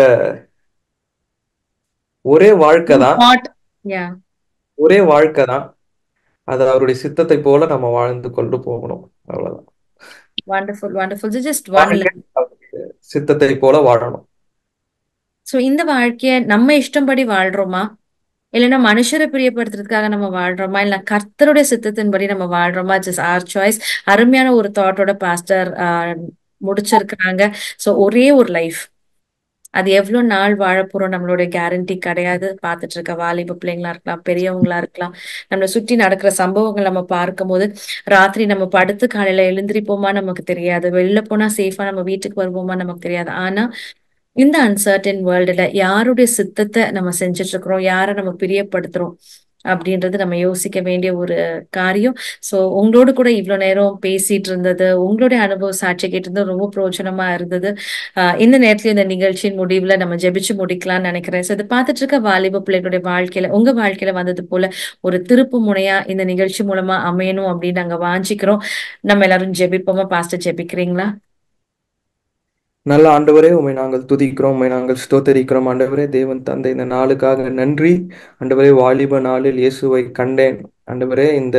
ஒரே வாழ்க்கை தான் தாட் யா ஒரே வாழ்க்கை தான் அது அவருடைய சித்தத்தை போல நம்ம வாழ்ந்து கொண்டு போகணும் அவ்வளவுதான் வண்டர்ஃபுல் வண்டர்ஃபுல் ஜஸ்ட் ஒன் வாழ்க்கை அவருடைய சித்தத்தை போல வாழணும் சோ இந்த வாழ்க்கைய நம்ம இஷ்டம்படி வாழ்றோமா இல்லைன்னா மனுஷரை பிரியப்படுத்துறதுக்காக நம்ம வாழ்றோமா இல்ல கர்த்தருடைய சித்தத்தின்படி நம்ம வாழ்றோமா ஜஸ்ட் ஆர் சாய்ஸ் அருமையான ஒரு தாட்டோட பாஸ்டர் முடிச்சிருக்கிறாங்க சோ ஒரே ஒரு லைஃப் அது எவ்வளவு நாள் வாழ போறோம் நம்மளுடைய கேரண்டி கிடையாது பார்த்துட்டு இருக்க வாலிப பிள்ளைங்களா இருக்கலாம் பெரியவங்களா இருக்கலாம் நம்மளை சுற்றி நடக்கிற சம்பவங்கள் நம்ம பார்க்கும்போது ராத்திரி நம்ம படுத்து காலையில எழுந்திரிப்போமா நமக்கு தெரியாது வெளில போனா சேஃபா நம்ம வீட்டுக்கு வருவோமா நமக்கு தெரியாது ஆனா இந்த அன்சர்டன் வேர்ல்டுல யாருடைய சித்தத்தை நம்ம செஞ்சுட்டு இருக்கிறோம் யாரை நம்ம பிரியப்படுத்துறோம் அப்படின்றது நம்ம யோசிக்க வேண்டிய ஒரு காரியம் சோ உங்களோடு கூட இவ்வளவு நேரம் பேசிட்டு இருந்தது உங்களுடைய அனுபவ சாட்சி கேட்டிருந்தது ரொம்ப பிரோஜனமா இருந்தது ஆஹ் இந்த நேரத்துல இந்த நிகழ்ச்சியின் முடிவுல நம்ம ஜெபிச்சு முடிக்கலாம்னு நினைக்கிறேன் சோ இதை பார்த்துட்டு இருக்க வாலிப பிள்ளைகளுடைய வாழ்க்கையில உங்க வாழ்க்கையில வந்தது போல ஒரு திருப்பு முனையா இந்த நிகழ்ச்சி மூலமா அமையணும் அப்படின்னு நாங்க வாஞ்சிக்கிறோம் நம்ம எல்லாரும் ஜெபிப்போமா பாஸ்டர் ஜெபிக்கிறீங்களா நல்ல ஆண்டவரே உண்மை நாங்கள் துதிக்கிறோம் உண்மை நாங்கள் ஸ்தோத்தரிக்கிறோம் ஆண்டவரே தேவன் தந்தை இந்த நாளுக்காக நன்றி ஆண்டவரே வாலிப நாளில் இயேசுவை கண்டேன் ஆண்டவரே இந்த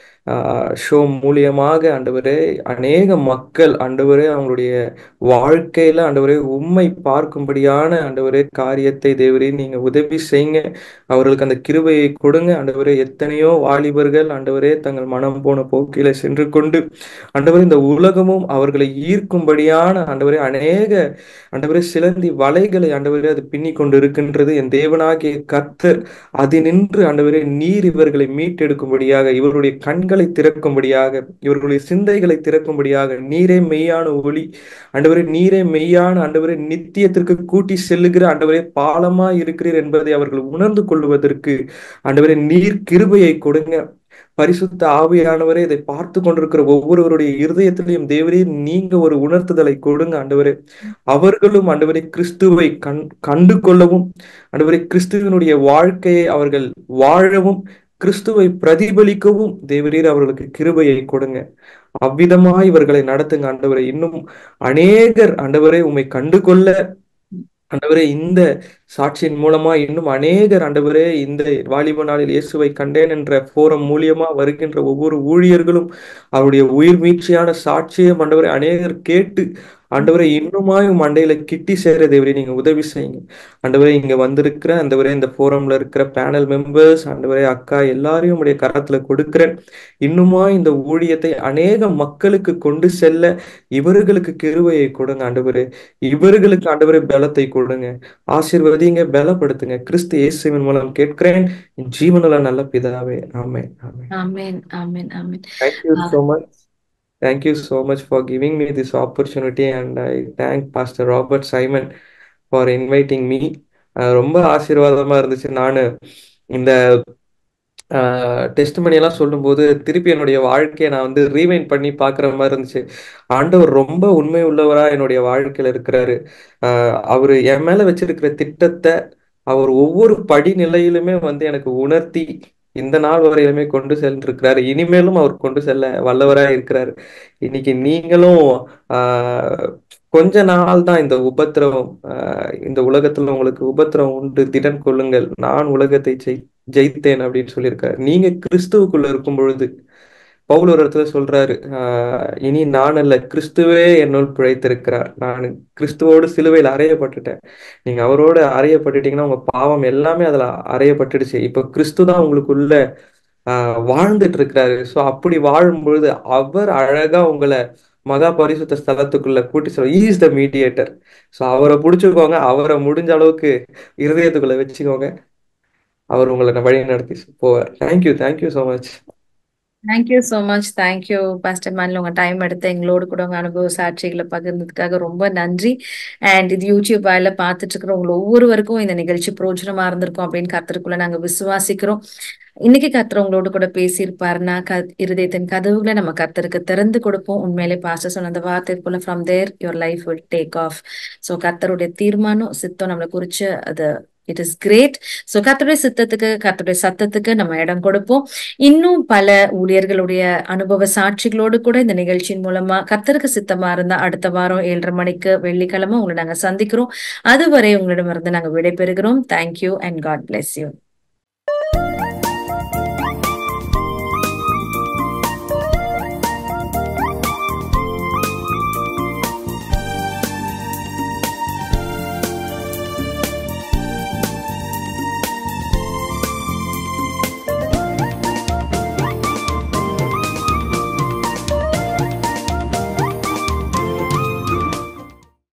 ஷோ மூலியமாக ஆண்டவரே அநேக மக்கள் ஆண்டவரே அவங்களுடைய வாழ்க்கையில ஆண்டவரே உண்மை பார்க்கும்படியான ஆண்டவரே காரியத்தை தேவரே நீங்க உதவி செய்யுங்க அவர்களுக்கு அந்த கிருபையை கொடுங்க ஆண்டவரே எத்தனையோ வாலிபர்கள் ஆண்டவரே தங்கள் மனம் போன போக்கில சென்று கொண்டு ஆண்டவரே இந்த உலகமும் அவர்களை ஈர்க்கும்படியான ஆண்டவரே அநேக ஆண்டவரே சிலந்தி வலைகளை ஆண்டவரே அது பின்னி கொண்டு இருக்கின்றது என் தேவனாகிய கர்த்தர் அதினின்று ஆண்டவரே நீர் இவர்களை மீட்டெடுக்கும்படியாக இவர்களுடைய கண்களை திறக்கும்படியாக இவர்களுடைய சிந்தைகளை திறக்கும்படியாக நீரே மெய்யான ஒளி ஆண்டவரே நீரே மெய்யான ஆண்டவரே நித்தியத்திற்கு கூட்டி செல்லுகிற ஆண்டவரே பாலமா இருக்கிறீர் என்பதை அவர்கள் உணர்ந்து கொள்வதற்கு ஆண்டவரே நீர் கிருபையை கொடுங்க பரிசுத்த ஆவியானவரே இதை பார்த்து கொண்டிருக்கிற ஒவ்வொருவருடைய இருதயத்திலையும் தேவரே நீங்க ஒரு உணர்த்துதலை கொடுங்க ஆண்டவரே அவர்களும் ஆண்டவரே கிறிஸ்துவை கண் கண்டு கொள்ளவும் ஆண்டவரே கிறிஸ்துவனுடைய வாழ்க்கையை அவர்கள் வாழவும் கிறிஸ்துவை பிரதிபலிக்கவும் தேவரீர் அவர்களுக்கு கிருபையை கொடுங்க அவ்விதமா இவர்களை நடத்துங்க ஆண்டவரே இன்னும் அநேகர் ஆண்டவரே உம்மை கண்டு கொள்ள ஆண்டவரே இந்த சாட்சியின் மூலமா இன்னும் அநேகர் ஆண்டவரே இந்த வாலிப நாளில் இயேசுவை கண்டேன் என்ற போரம் மூலியமா வருகின்ற ஒவ்வொரு ஊழியர்களும் அவருடைய உயிர் மீட்சியான சாட்சியம் ஆண்டவரை அநேகர் கேட்டு ஆண்டவரை இன்னுமாய் மண்டையில கிட்டி சேர தேவரே நீங்க உதவி செய்யுங்க ஆண்டவரே இங்க வந்திருக்கிற ஆண்டவரே இந்த போரம்ல இருக்கிற பேனல் மெம்பர்ஸ் ஆண்டவரே அக்கா எல்லாரையும் உடைய கரத்துல கொடுக்கிறேன் இன்னுமா இந்த ஊழியத்தை அநேக மக்களுக்கு கொண்டு செல்ல இவர்களுக்கு கிருவையை கொடுங்க ஆண்டவரே இவர்களுக்கு ஆண்டவரே பலத்தை கொடுங்க ஆசீர்வதிங்க பலப்படுத்துங்க கிறிஸ்து இயேசுவின் மூலம் கேட்கிறேன் ஜீவனில் நல்ல பிதாவே ஆமே ஆமே ஆமென் ஆமென் ஆமென் thank you so much Thank you so much for giving me this opportunity, and I thank Pastor Robert Simon for inviting me. அஹ் ரொம்ப ஆசீர்வாதமா இருந்துச்சு நான் இந்த டெஸ்ட் எல்லாம் சொல்லும்போது திருப்பி என்னுடைய வாழ்க்கையை நான் வந்து ரீவைண்ட் பண்ணி பார்க்குற மாதிரி இருந்துச்சு ஆண்டவர் ரொம்ப உண்மை உள்ளவரா என்னுடைய வாழ்க்கையில இருக்கிறாரு அஹ் அவரு என் மேல வச்சிருக்கிற திட்டத்தை அவர் ஒவ்வொரு படிநிலையிலுமே வந்து எனக்கு உணர்த்தி இந்த நாள் வரையிலுமே கொண்டு சென்றிருக்கிறாரு இனிமேலும் அவர் கொண்டு செல்ல வல்லவரா இருக்கிறாரு இன்னைக்கு நீங்களும் ஆஹ் கொஞ்ச நாள் தான் இந்த உபத்திரவம் ஆஹ் இந்த உலகத்துல உங்களுக்கு உபத்திரவம் உண்டு திடன் கொள்ளுங்கள் நான் உலகத்தை ஜெய் ஜெயித்தேன் அப்படின்னு சொல்லியிருக்காரு நீங்க கிறிஸ்துவுக்குள்ள இருக்கும் பொழுது பவுல் ஒரு இடத்துல சொல்றாரு ஆஹ் இனி நான் அல்ல கிறிஸ்துவே என்னுள் பிழைத்திருக்கிறார் நான் கிறிஸ்துவோடு சிலுவையில் அறையப்பட்டுட்டேன் நீங்க அவரோடு அறையப்பட்டுட்டீங்கன்னா உங்க பாவம் எல்லாமே அதுல அறையப்பட்டுடுச்சு இப்ப கிறிஸ்து தான் உங்களுக்குள்ள ஆஹ் வாழ்ந்துட்டு இருக்கிறாரு ஸோ அப்படி வாழும் பொழுது அவர் அழகா உங்களை மகா பரிசுத்த ஸ்தலத்துக்குள்ள கூட்டி சொல்ல இஸ் த மீடியேட்டர் ஸோ அவரை பிடிச்சிக்கோங்க அவரை முடிஞ்ச அளவுக்கு இருதயத்துக்குள்ள வச்சுக்கோங்க அவர் உங்களை வழி நடத்தி போவார் thank you thank you so much thank you so much thank you pastor மேனில் உங்கள் டைம் எடுத்து எங்களோடு கூட உங்கள் அனுபவ சாட்சிகளை பகிர்ந்ததுக்காக ரொம்ப நன்றி அண்ட் இது யூடியூப் வாயில பார்த்துட்டு இருக்கிற உங்களை ஒவ்வொருவருக்கும் இந்த நிகழ்ச்சி பிரோஜனமா இருந்திருக்கும் அப்படின்னு கத்துறதுக்குள்ள நாங்கள் விசுவாசிக்கிறோம் இன்னைக்கு கர்த்தர் உங்களோட கூட பேசியிருப்பாருன்னா க இருதயத்தின் கதவுகளை நம்ம கர்த்தருக்கு திறந்து கொடுப்போம் உண்மையிலே பாஸ்டர் சொன்ன அந்த வார்த்தை போல from there your life will take off so கர்த்தருடைய தீர்மானம் சித்தம் நம்மளை குறிச்சு அது இட் இஸ் கிரேட் ஸோ கர்த்தருடைய சித்தத்துக்கு கர்த்தருடைய சத்தத்துக்கு நம்ம இடம் கொடுப்போம் இன்னும் பல ஊழியர்களுடைய அனுபவ சாட்சிகளோடு கூட இந்த நிகழ்ச்சியின் மூலமா கர்த்தருக்கு சித்தமா இருந்தா அடுத்த வாரம் ஏழரை மணிக்கு வெள்ளிக்கிழமை உங்களை நாங்க சந்திக்கிறோம் அதுவரை உங்களிடமிருந்து நாங்க விடைபெறுகிறோம் thank you and God bless you